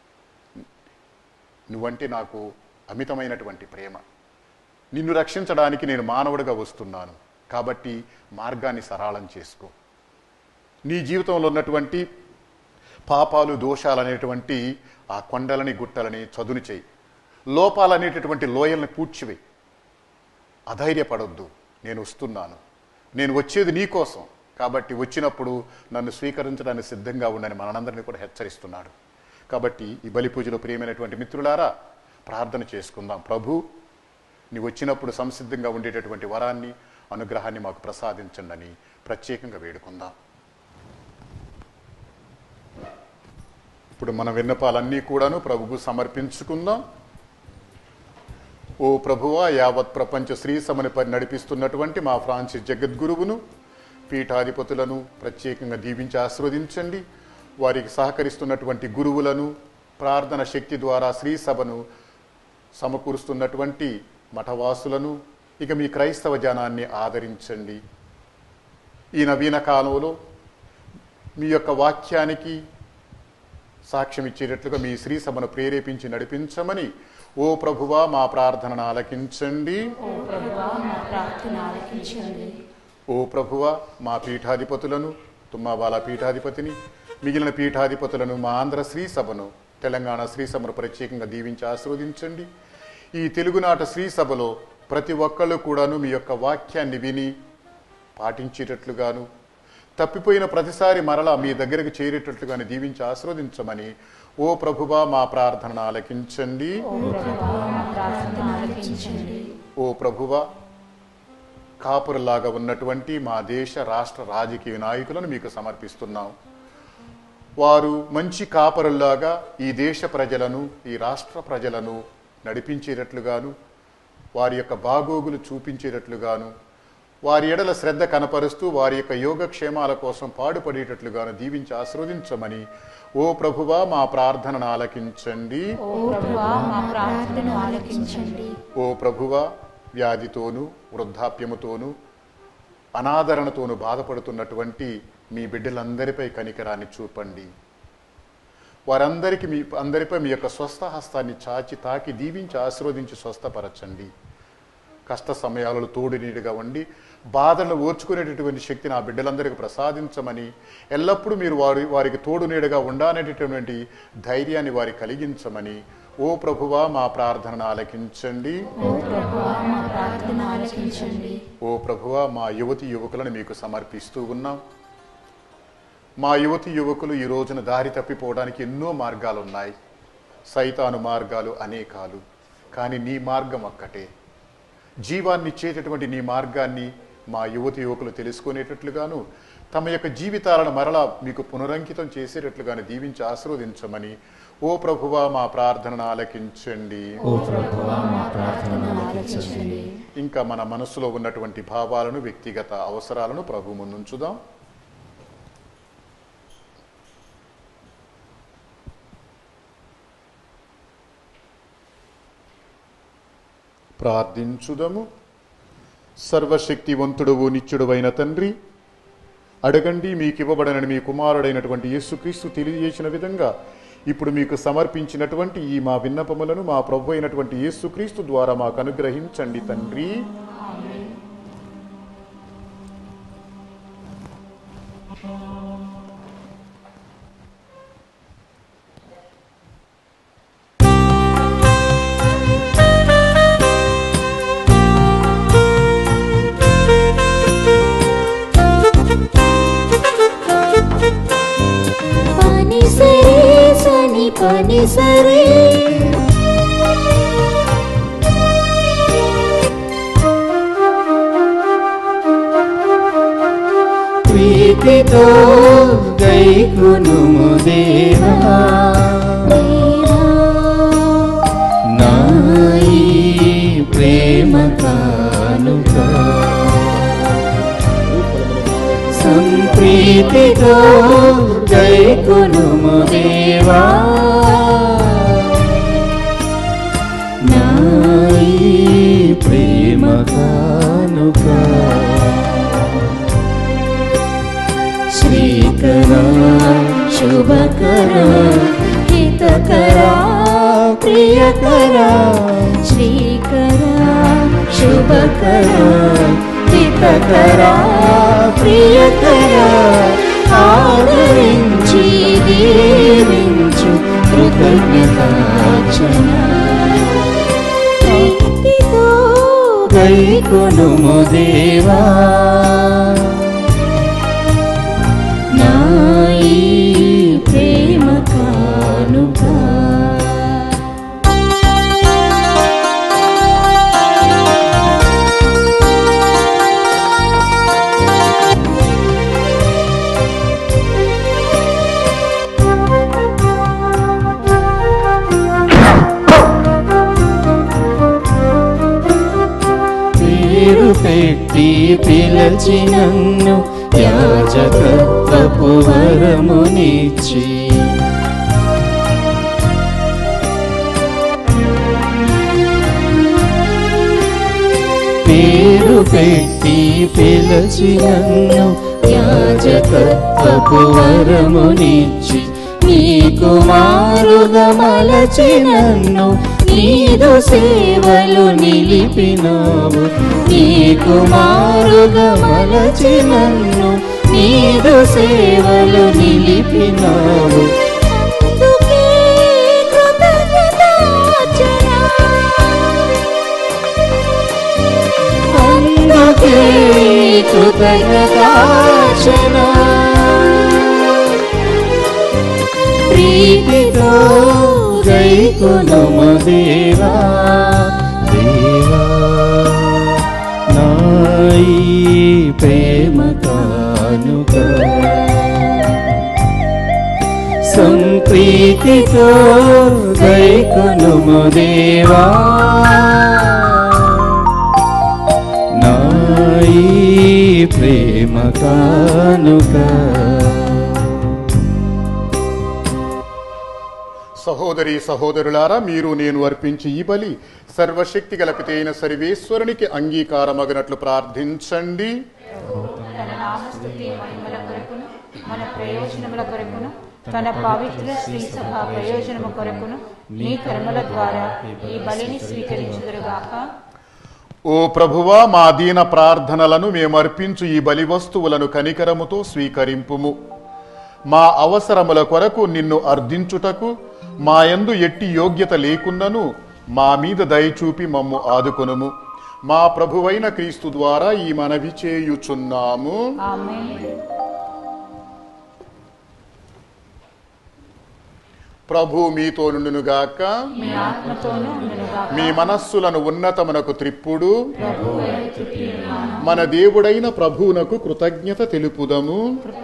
నువ్వంటే నాకు అమితమైనటువంటి ప్రేమ నిన్ను రక్షించడానికి నేను మానవుడిగా వస్తున్నాను కాబట్టి మార్గాన్ని సరళం చేసుకో నీ జీవితంలో ఉన్నటువంటి పాపాలు దోషాలు అనేటువంటి ఆ కొండలని గుట్టలని చదును చేయి లోపాలనేటటువంటి లోయల్ని పూడ్చివేయి అధైర్యపడొద్దు నేను వస్తున్నాను నేను వచ్చేది నీ కోసం కాబట్టి వచ్చినప్పుడు నన్ను స్వీకరించడానికి సిద్ధంగా ఉండని మనందరినీ కూడా హెచ్చరిస్తున్నాడు కాబట్టి ఈ బలి పూజలో ప్రియమైనటువంటి మిత్రులారా ప్రార్థన చేసుకుందాం ప్రభు నీ వచ్చినప్పుడు సంసిద్ధంగా ఉండేటటువంటి వరాన్ని అనుగ్రహాన్ని మాకు ప్రసాదించండి అని ప్రత్యేకంగా వేడుకుందాం ఇప్పుడు మన విన్నపాలన్నీ కూడాను ప్రభుకు సమర్పించుకుందాం ఓ ప్రభువా యావత్ ప్రపంచ శ్రీ సమని పని నడిపిస్తున్నటువంటి మా ఫ్రాన్సిస్ జగద్గురువును పీఠాధిపతులను ప్రత్యేకంగా దీవించి ఆస్వాదించండి వారికి సహకరిస్తున్నటువంటి గురువులను ప్రార్థన శక్తి ద్వారా శ్రీ సభను సమకూరుస్తున్నటువంటి మఠవాసులను ఇక మీ క్రైస్తవ జనాన్ని ఆదరించండి ఈ నవీన కాలంలో మీ యొక్క వాక్యానికి సాక్ష్యం ఇచ్చేటట్లుగా మీ శ్రీ సభను ప్రేరేపించి నడిపించమని ఓ ప్రభువా మా ప్రార్థనను ఆలకించండి ఓ ప్రభువా మా పీఠాధిపతులను తుమ్మాబాల పీఠాధిపతిని మిగిలిన పీఠాధిపతులను మా ఆంధ్ర శ్రీ సభను తెలంగాణ శ్రీ సభను ప్రత్యేకంగా దీవించి ఆస్వాదించండి ఈ తెలుగునాట శ్రీ సభలో ప్రతి ఒక్కళ్ళు కూడాను మీ యొక్క వాక్యాన్ని విని పాటించేటట్లుగాను తప్పిపోయిన ప్రతిసారి మరలా మీ దగ్గరకు చేరేటట్లుగాను దీవించి ఆస్వాదించమని ఓ ప్రభువా మా ప్రార్థనను ఆలకించండి ఓ ప్రభువా కాపురలాగా ఉన్నటువంటి మా దేశ రాష్ట్ర రాజకీయ నాయకులను మీకు సమర్పిస్తున్నాం వారు మంచి కాపరుల్లాగా ఈ దేశ ప్రజలను ఈ రాష్ట్ర ప్రజలను నడిపించేటట్లుగాను వారి యొక్క బాగోగులు చూపించేటట్లుగాను వారి ఎడల శ్రద్ధ కనపరుస్తూ వారి యొక్క యోగక్షేమాల కోసం పాడుపడేటట్లుగాను దీవించి ఆస్వాదించమని ఓ ప్రభువా మా ప్రార్థనను ఆలకించండి ప్రార్థన ఆలకించండి ఓ ప్రభువా వ్యాధితోనూ వృద్ధాప్యముతోనూ అనాదరణతోనూ బాధపడుతున్నటువంటి మీ బిడ్డలందరిపై కనికరాన్ని చూపండి వారందరికీ మీ అందరిపై మీ యొక్క స్వస్థ హస్తాన్ని చాచి తాకి దీవించి ఆశీర్వదించి స్వస్థపరచండి కష్ట సమయాలలో తోడు నీడుగా ఉండి బాధలను ఓర్చుకునేటటువంటి శక్తిని ఆ బిడ్డలందరికీ ప్రసాదించమని ఎల్లప్పుడూ మీరు వారి వారికి తోడు నీడగా ఉండాలనేటటువంటి ధైర్యాన్ని వారి కలిగించమని ఓ ప్రభువా మా ప్రార్థనను ఆలకించండి ప్రార్థన ఆలకించండి ఓ ప్రభువా మా యువతి యువకులను మీకు సమర్పిస్తూ ఉన్నాం మా యువతి యువకులు ఈ రోజున దారి తప్పిపోవడానికి ఎన్నో మార్గాలు ఉన్నాయి సైతాను మార్గాలు అనేకాలు కానీ నీ మార్గం ఒక్కటే జీవాన్ని ఇచ్చేటటువంటి నీ మార్గాన్ని మా యువతి యువకులు తెలుసుకునేటట్లుగాను తమ యొక్క జీవితాలను మరలా మీకు పునరంకితం చేసేటట్లుగాను దీవించి ఆశీర్వదించమని ఓ ప్రభువా మా ప్రార్థనను ఆలకించండి ఓ ప్రభువా మా ప్రార్థన ఆలకించండి ఇంకా మన మనసులో ఉన్నటువంటి భావాలను వ్యక్తిగత అవసరాలను ప్రభు ముందుంచుదాం ప్రార్థించుదము సర్వశక్తివంతుడువు నిత్యుడువైన తండ్రి అడగండి మీకు ఇవ్వబడనని మీ కుమారుడైనటువంటి యేసుక్రీస్తు తెలియజేసిన విధంగా ఇప్పుడు మీకు సమర్పించినటువంటి ఈ మా విన్నపములను మా ప్రభు అయినటువంటి యేసుక్రీస్తు ద్వారా మాకు అనుగ్రహించండి తండ్రి పని సరే సని పని సరే ప్రీతితో గైకును దేవా నా ప్రీతితో గైకొనుము దేవా నా ఈ ప్రేమ కానుక శ్రీకర శుభకర హితకర ప్రియకర శ్రీకర శుభకర హితకర ప్రియకర ఆదరించి దీవించు కృతజ్ఞతాచన భక్తితో గైకొనుము దేవా నా ఈ ప్రేమ కానుక పేరు పెట్టి పిలచి నన్ను యాజకత్వపు వరమునిచ్చి పేరు పెట్టి పిలచి నన్ను యాజకత్వపు వరమునిచ్చి నీ కుమారుగా మలచి నన్ను నీదు సేవలు నిలిపినావు నీ కుమారుగా మలచి నన్ను నీదు సేవలు నిలిపినావు అందుకే కృతజ్ఞతార్చన. అందుకే కృతజ్ఞతార్చన. ప్రీతితో గైకొనుమ దేవా దేవా నా ఈ ప్రేమ కానుక సంప్రీతితో గైకొనుము దేవా నా ఈ ప్రేమ కానుక సహోదరి సహోదరులారా మీరు నేను అర్పించి ఈ బలి సర్వశక్తి గలపితే అయిన సర్వేశ్వరునికి అంగీకారమగినట్లు ప్రార్థించండి తన నామస్తుతి మహిమల కొరకును మన ప్రయోజనముల కొరకును తన పవిత్ర శ్రీ సభ ప్రయోజనము కొరకును నీ కర్మల ద్వారా ఈ బలిని స్వీకరించుదురుగాక ఓ ప్రభువా మా దీన ప్రార్థనలను మేము అర్పించు ఈ బలి వస్తువులను కనికరముతో స్వీకరింపుము మా అవసరముల కొరకు నిన్ను అర్థించుటకు మా యందు ఎట్టి యోగ్యత లేకున్నను మా మీద దయచూపి మమ్ము ఆదుకొనుము మా ప్రభువైన క్రీస్తు ద్వారా ఈ మనవి చేయుచున్నాము ఆమేన్ ప్రభు మీతో నుండునుగాక మీ ఆత్మతోనూ ఉండునుగాక మీ మనస్సులను ఉన్నతమునకు త్రిప్పుడు మన దేవుడైన ప్రభువునకు కృతజ్ఞత తెలుపుదము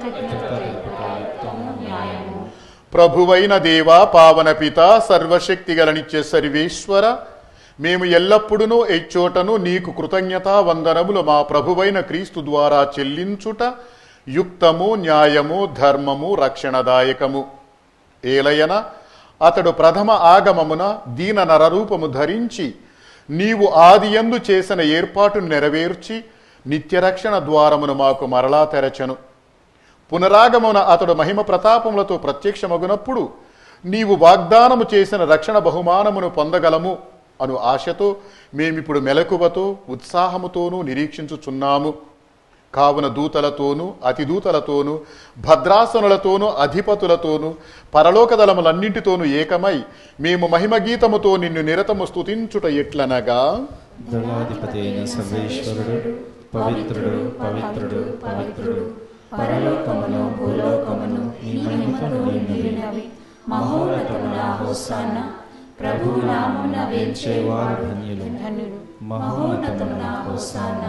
ప్రభువైన దేవా పావన పిత సర్వశక్తి గల నిత్య సర్వేశ్వర మేము ఎల్లప్పుడూ ఎచ్చోటను నీకు కృతజ్ఞతా వందనములు మా ప్రభువైన క్రీస్తు ద్వారా చెల్లించుట యుక్తము న్యాయము ధర్మము రక్షణదాయకము ఏలయన అతడు ప్రథమ ఆగమమున దీన నరరూపము ధరించి నీవు ఆదియందు చేసిన ఏర్పాటును నెరవేర్చి నిత్యరక్షణ ద్వారమును మాకు మరలా తెరచెను పునరాగమన అతడు మహిమ ప్రతాపములతో ప్రత్యక్షమగునప్పుడు నీవు వాగ్దానము చేసిన రక్షణ బహుమానమును పొందగలము అను ఆశతో మేమిప్పుడు మెలకువతో ఉత్సాహముతోనూ నిరీక్షించుచున్నాము కావున దూతలతోనూ అతిదూతలతోనూ భద్రాసనులతోనూ అధిపతులతోనూ పరలోక దళములన్నింటితోనూ ఏకమై మేము మహిమ గీతముతో నిన్ను నిరతము స్తుతించుట ఎట్లనగా దళాధిపతి అయిన సర్వేశ్వరుడు పవిత్రుడు పవిత్రుడు పవిత్రుడు పరలోకమును భూలోకమును నీ మహిమతో నిండినవి మహోన్నతమున హోసాన్న ప్రభు నామున వేంచేవారు ధన్యులు ధన్యుడు మహోన్నతమున హోసాన్న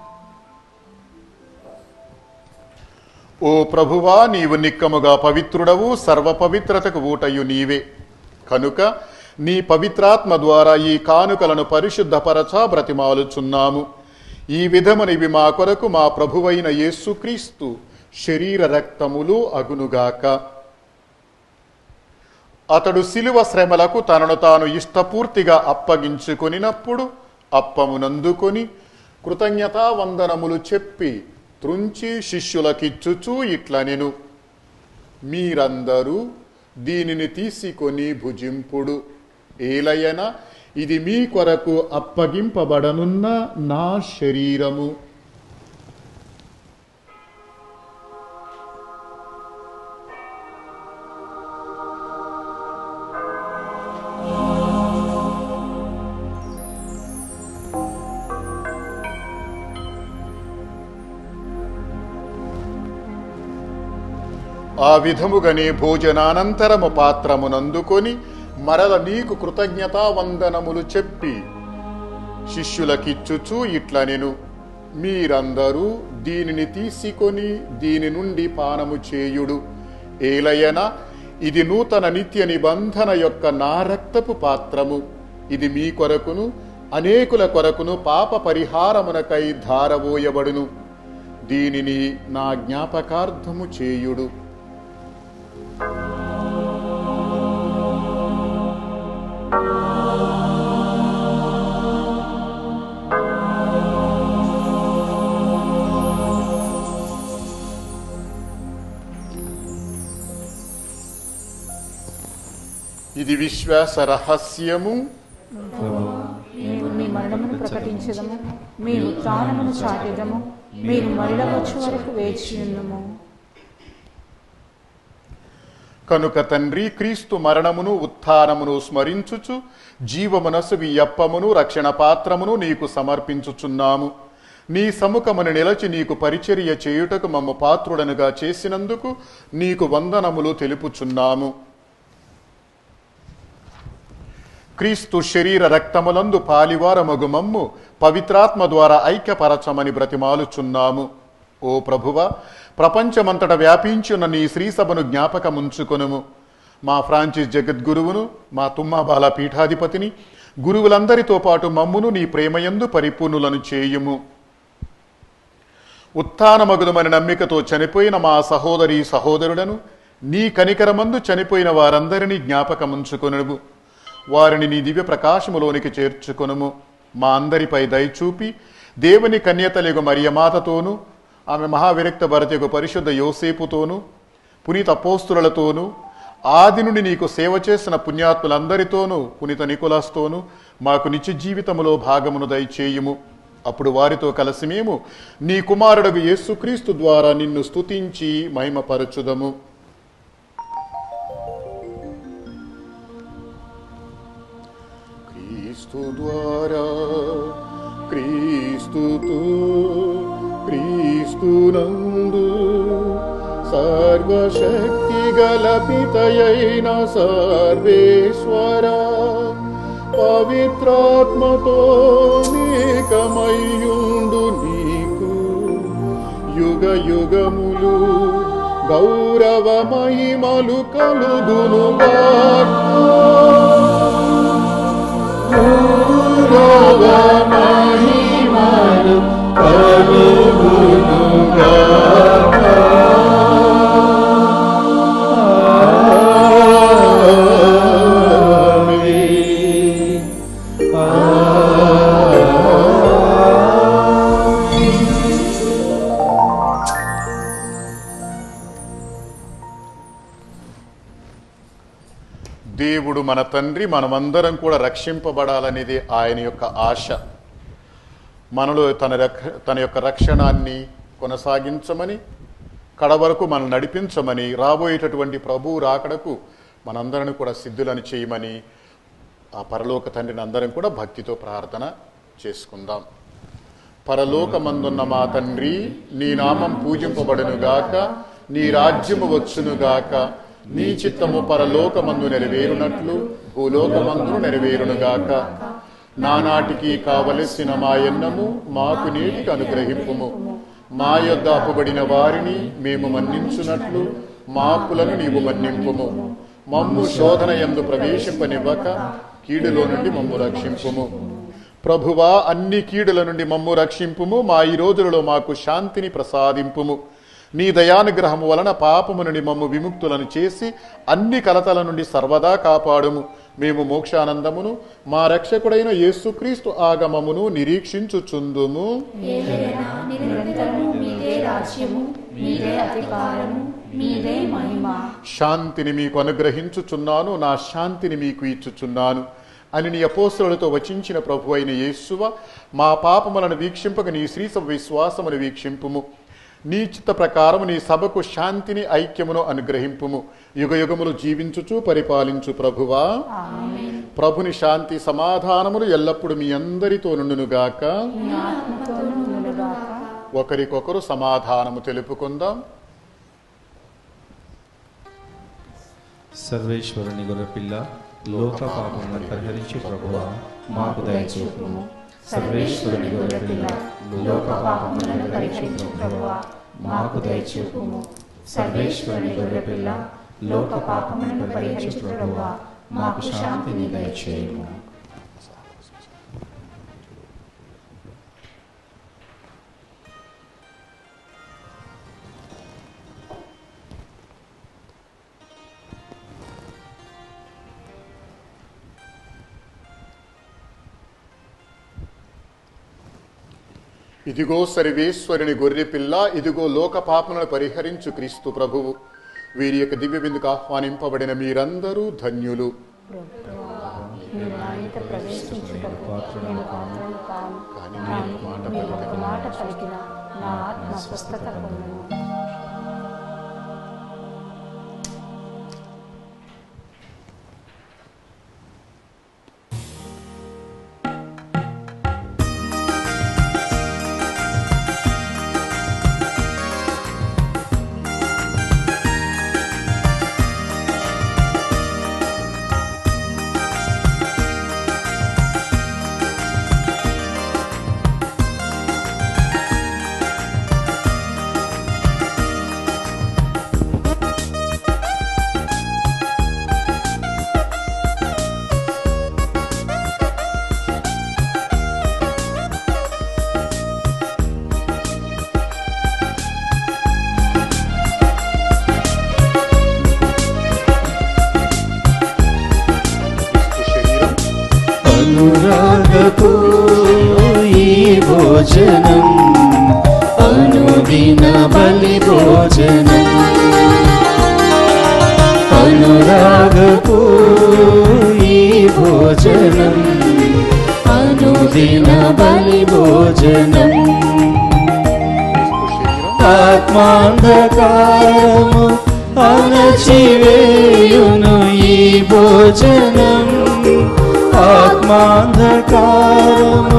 ఓ ప్రభువా నీవు నిక్కముగా పవిత్రుడవు సర్వ పవిత్రతకు ఊటయు నీవే కనుక నీ పవిత్రాత్మ ద్వారా ఈ కానుకలను పరిశుద్ధపరచా బ్రతిమాలుచున్నాము ఈ విధమునివి మా కొరకు మా ప్రభువైన యేసుక్రీస్తు శరీర రక్తములు అగునుగాక అతడు శిలువ శ్రమలకు తనను తాను ఇష్టపూర్తిగా అప్పగించుకొనినప్పుడు అప్పమునందుకొని కృతజ్ఞతా వందనములు చెప్పి త్రుంచి శిష్యులకిచ్చుచూ ఇట్ల నేను మీరందరూ దీనిని తీసుకొని భుజింపుడు ఏలయన ఇది మీ కొరకు అప్పగింపబడనున్న నా శరీరము ఆ విధముగనే భోజనానంతరము పాత్రమునందుకొని మరల నీకు కృతజ్ఞతా వందనములు చెప్పి శిష్యులకిచ్చుచూ ఇట్ల నేను మీరందరూ దీనిని తీసుకొని దీని నుండి పానము చేయుడు ఏలయన ఇది నూతన నిత్య నిబంధన యొక్క నా రక్తపు పాత్రము ఇది మీ కొరకును అనేకుల కొరకును పాప పరిహారమునకై ధారవోయబడును దీనిని నా జ్ఞాపకార్థము చేయుడు ఇది విశ్వాస రహస్యము మేము మీ మరణమును ప్రకటించదము మీ ఉత్థానమును చాటెదము మీరు మరల వచ్చే వరకు వేచి ఉన్నాము కనుక తండ్రి క్రీస్తు మరణమును ఉత్థానమును స్మరించుచు జీవమనసు అప్పమును రక్షణ పాత్రమును నీకు సమర్పించుచున్నాము నీ సముఖమును నిలచి నీకు పరిచర్య చేయుటకు మమ్మ పాత్రుడనుగా చేసినందుకు నీకు వందనములు తెలుపుచున్నాము క్రీస్తు శరీర రక్తములందు పాలివారమగు మమ్ము పవిత్రాత్మ ద్వారా ఐక్యపరచమని బ్రతిమాలుచున్నాము ఓ ప్రభువ ప్రపంచమంతట వ్యాపించున్న నీ శ్రీసభను జ్ఞాపకముంచుకొనుము మా ఫ్రాన్సిస్ జగద్గురువును మా తుమ్మాబాల పీఠాధిపతిని గురువులందరితో పాటు మమ్మును నీ ప్రేమయందు పరిపూర్ణులను చేయుము ఉత్థానమగుదమని నమ్మికతో చనిపోయిన మా సహోదరి సహోదరులను నీ కనికరమందు చనిపోయిన వారందరినీ జ్ఞాపకముంచుకొనుము వారిని నీ దివ్య ప్రకాశములోనికి చేర్చుకొనుము మా అందరిపై దయచూపి దేవుని కన్యతలెగు మరియమాతతోనూ ఆమె మహావిరక్త భరతెగు పరిశుద్ధ యోసేపుతోనూ పునీత అపోస్తులతోనూ ఆది నుండి నీకు సేవ చేసిన పుణ్యాత్ములందరితోనూ పునీత నికులాస్తోనూ మాకు నిత్య జీవితములో భాగమును దయచేయుము అప్పుడు వారితో కలిసి మేము నీ కుమారుడగు యేసుక్రీస్తు ద్వారా నిన్ను స్తుతించి మహిమపరచుదము క్రీస్తు ద్వారా క్రీస్తుతో క్రీస్తునందు సర్వశక్తి గల పితయైన సర్వేశ్వర పవిత్రాత్మతో నీకమయ్యుండు నీకు యుగ యుగములు గౌరవ మహిమలు కలుగునుగాక దేవుడు మన తండ్రి మనమందరం కూడా రక్షింపబడాలనేది ఆయన యొక్క ఆశ మనలో తన రక్ష తన యొక్క రక్షణాన్ని కొనసాగించమని కడవరకు మనం నడిపించమని రాబోయేటటువంటి ప్రభువు రాకడకు మనందరిని కూడా సిద్ధులను చేయమని ఆ పరలోక తండ్రిని అందరం కూడా భక్తితో ప్రార్థన చేసుకుందాం పరలోకమందున్న మా తండ్రి నీ నామం పూజింపబడునుగాక నీ రాజ్యము వచ్చునుగాక నీ చిత్తము పరలోకమందు నెరవేరునట్లు భూలోకమందు నెరవేరునుగాక నానాటికి కావలసిన మా ఎన్నము మాకు నేటికి అనుగ్రహింపుము మా యొద్ద అప్పుబడిన వారిని మేము మన్నించున్నట్లు మా అప్పులను నీవు మన్నింపుము మమ్ము శోధన ఎందు ప్రవేశింపనివ్వక కీడులో నుండి మమ్ము రక్షింపుము ప్రభువా అన్ని కీడుల నుండి మమ్ము రక్షింపుము మా ఈ రోజులలో మాకు శాంతిని ప్రసాదింపుము నీ దయానుగ్రహము వలన పాపము నుండి మమ్ము విముక్తులను చేసి అన్ని కలతల నుండి సర్వదా కాపాడుము మేము మోక్షానందమును మా రక్షకుడైన యేసుక్రీస్తు ఆగమమును నిరీక్షించుచుందుము ఏదైనా నిరంతరము మీదే రాజ్యము మీదే అధికారము మీదే మహిమ శాంతిని మీకు అనుగ్రహించుచున్నాను నా శాంతిని మీకు ఇచ్చుచున్నాను అని నీ అపోస్తులతో వచించిన ప్రభు అయిన యేసువ మా పాపములను వీక్షింపక నీ శ్రీస విశ్వాసమును వీక్షింపుము నీ చిత్త ప్రకారము నీ సభకు శాంతిని ఐక్యమును అనుగ్రహింపుము యుగ యుగములు జీవించుచు పరిపాలించు ప్రభువా ప్రభుని శాంతి సమాధానములు ఎల్లప్పుడూ మీ అందరితో నుండునుగాక ఒకరికొకరు సమాధానము తెలుపుకుందాం సర్వేశ్వరుని గొర్రెపిల్ల లోక పాపములను పరిహరించు ప్రభువా మాకు దయచూపుము సర్వేశ్వరుని గొర్రెపిల్ల లోక పాపములను పరిహరించు ప్రభువా మాకు దయచూపుము సర్వేశ్వరుని గొర్రెపిల్ల లోక పాపములను పరిహరించు ప్రభువా మాకు శాంతిని దయచేయము ఇదిగో సర్వేశ్వరుని గొర్రె పిల్ల ఇదిగో లోక పాపములను పరిహరించు క్రీస్తు ప్రభువు వీరి యొక్క దివ్య బిందుకు ఆహ్వానింపబడిన మీరందరూ ధన్యులు మీరు నా ఇంట ప్రవేశించుటకు నేను పాత్రను కాను కానీ మీరు ఒక మాట పలికిన నా ఆత్మ స్వస్థత పొందును క్రీస్తు శరీరం అనురాగపు ఈ భోజనం అనుదిన బలి భోజనం అనురాగపు ఈ భోజనం అనుదిన బలి భోజనం క్రీస్తు శరీరం ఆత్మాంధకారము అణచివేయును ఈ భోజనం ఆత్మాంధకారము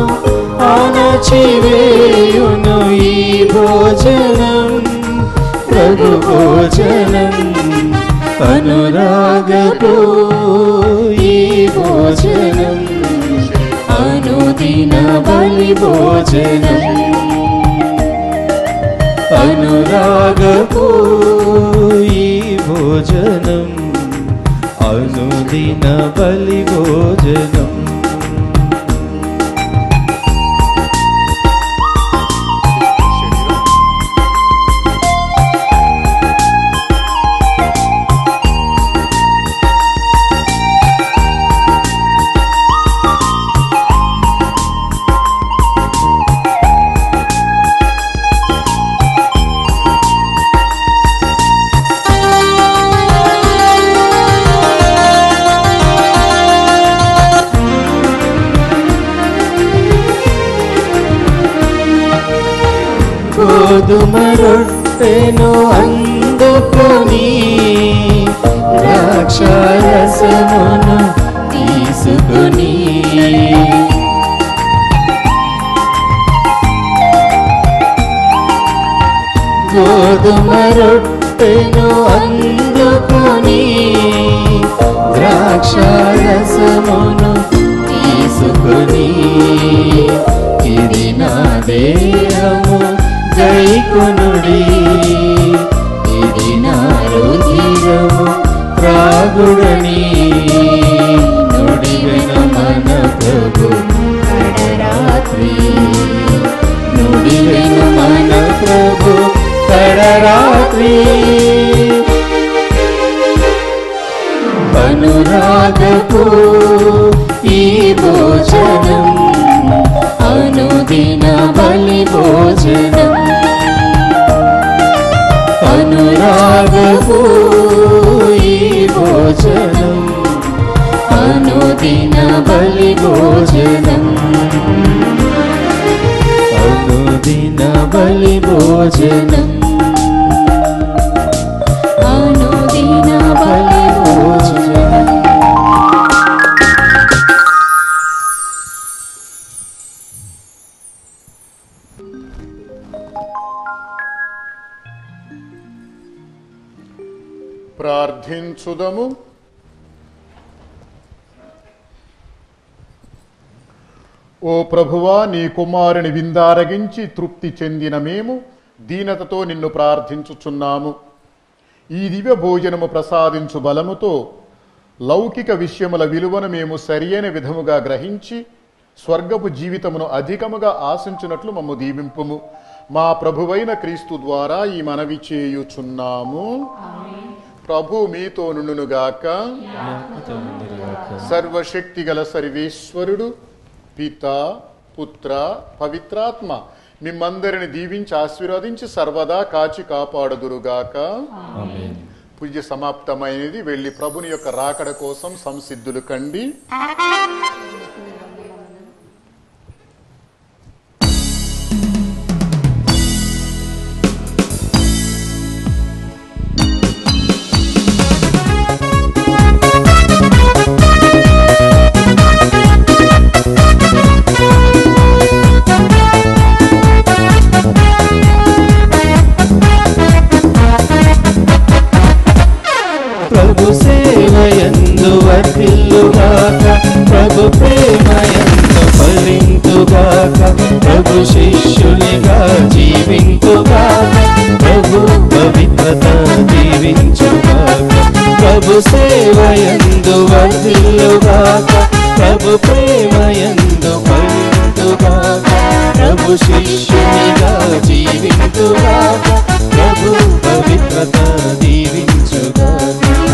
అణచివేయును ఈ భోజనం ప్రభు భోజనం అనురాగపు ఈ భోజనం అనుదిన బలి భోజనం అనురాగపు ఈ భోజనం అనుదిన బలి భోజనం శరీరం గోధుమ రొట్టెను అందుకొని ద్రాక్షారసమును తీసుకొని గోధుమ రొట్టెను అందుకొని ద్రాక్షారసమును తీసుకొని ఇది నా దేహము గైకొనుడి ఇది నా రుధిరము త్రాగుడని నుడివెన మన ప్రభు కడరాత్రి నుడివెన మన ప్రభు కడరాత్రి అనురాగపు ఈ భోజనం అనుదిన బలి భోజనం అనురాగపు ఈ భోజనం అనుదిన బలి భోజనం అనుదిన బలి భోజనం అనుదిన బలి భోజనం ప్రార్థించుదము ఓ ప్రభువా నీ కుమారుని విందారగించి తృప్తి చెందిన మేము దీనతతో నిన్ను ప్రార్థించుచున్నాము ఈ దివ్య భోజనము ప్రసాదించు బలముతో లౌకిక విషయముల విలువను మేము సరియైన విధముగా గ్రహించి స్వర్గపు జీవితమును అధికముగా ఆశించినట్లు మమ్ము దీవింపుము మా ప్రభువైన క్రీస్తు ద్వారా ఈ మనవి చేయుచున్నాము ప్రభు మీతో నుండునుగాక సర్వశక్తి గల సర్వేశ్వరుడు పిత పుత్ర పవిత్రాత్మ మిమ్మందరిని దీవించి ఆశీర్వదించి సర్వదా కాచి కాపాడుదురుగాక పూజ సమాప్తమైనది వెళ్ళి ప్రభుని యొక్క రాకడ కోసం సంసిద్ధులు కండి ప్రభు సేవయందు వర్ధిల్లుగాక ప్రభు ప్రేమయందు ఫలింతుగాక ప్రభు శిష్యునిగా జీవింతుగాక ప్రభు పవిత్రత జీవించుగాక ప్రభు సేవయందు వర్ధిల్లుగాక ప్రభు ప్రేమయందు ఫలింతుగాక ప్రభు శిష్యునిగా జీవింతుగాక ప్రభు పవిత్రత దీవించుగాక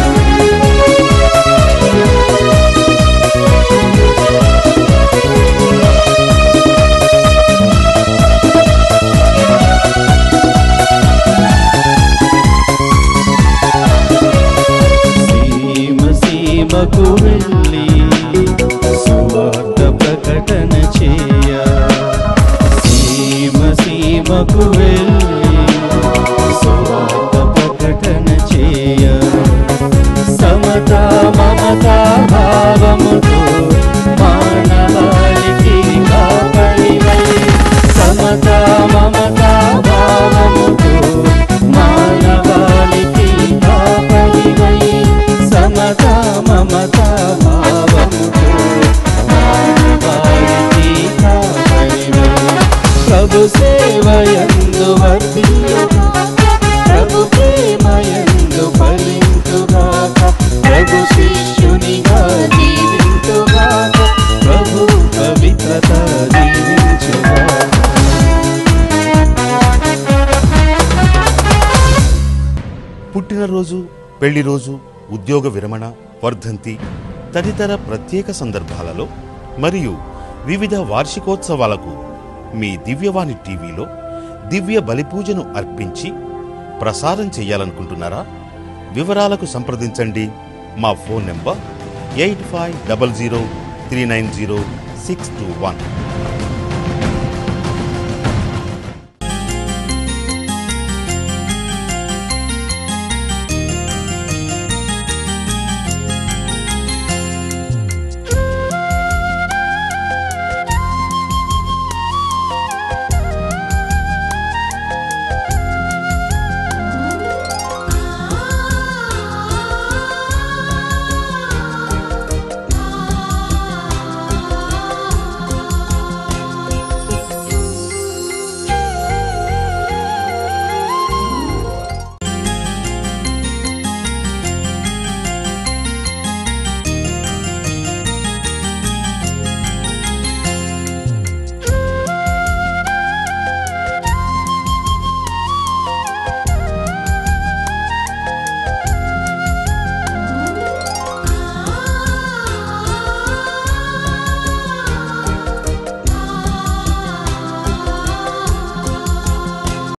సీమ సీమకు వెళ్ళి సువార్త ప్రకటన చేయ సీమ సీమకు వెళ్ళి సువార్త ప్రకటన చేయ సమతా మమతా భావముతో మానవాళికి కాపలివై సమతా మమతా భావముతో మానవాళికి కాపలివై సమతా మమతా భావముతో మానవాళికి కాపలివై ప్రభు సేవయందు వర్ధిల్లుగాక ప్రభు ప్రేమయందు ఫలింతుగాక ప్రభు శిష్యునిగా జీవింతుగాక ప్రభు పవిత్రత జీవించుగాక పుట్టినరోజు పెళ్లి రోజు ఉద్యోగ విరమణ వర్ధంతి తదితర ప్రత్యేక సందర్భాలలో మరియు వివిధ వార్షికోత్సవాలకు మీ దివ్యవాణి టీవీలో దివ్య బలిపూజను అర్పించి ప్రసారం చేయాలనుకుంటున్నారా వివరాలకు సంప్రదించండి మా phone number eight five double zero three nine zero six two one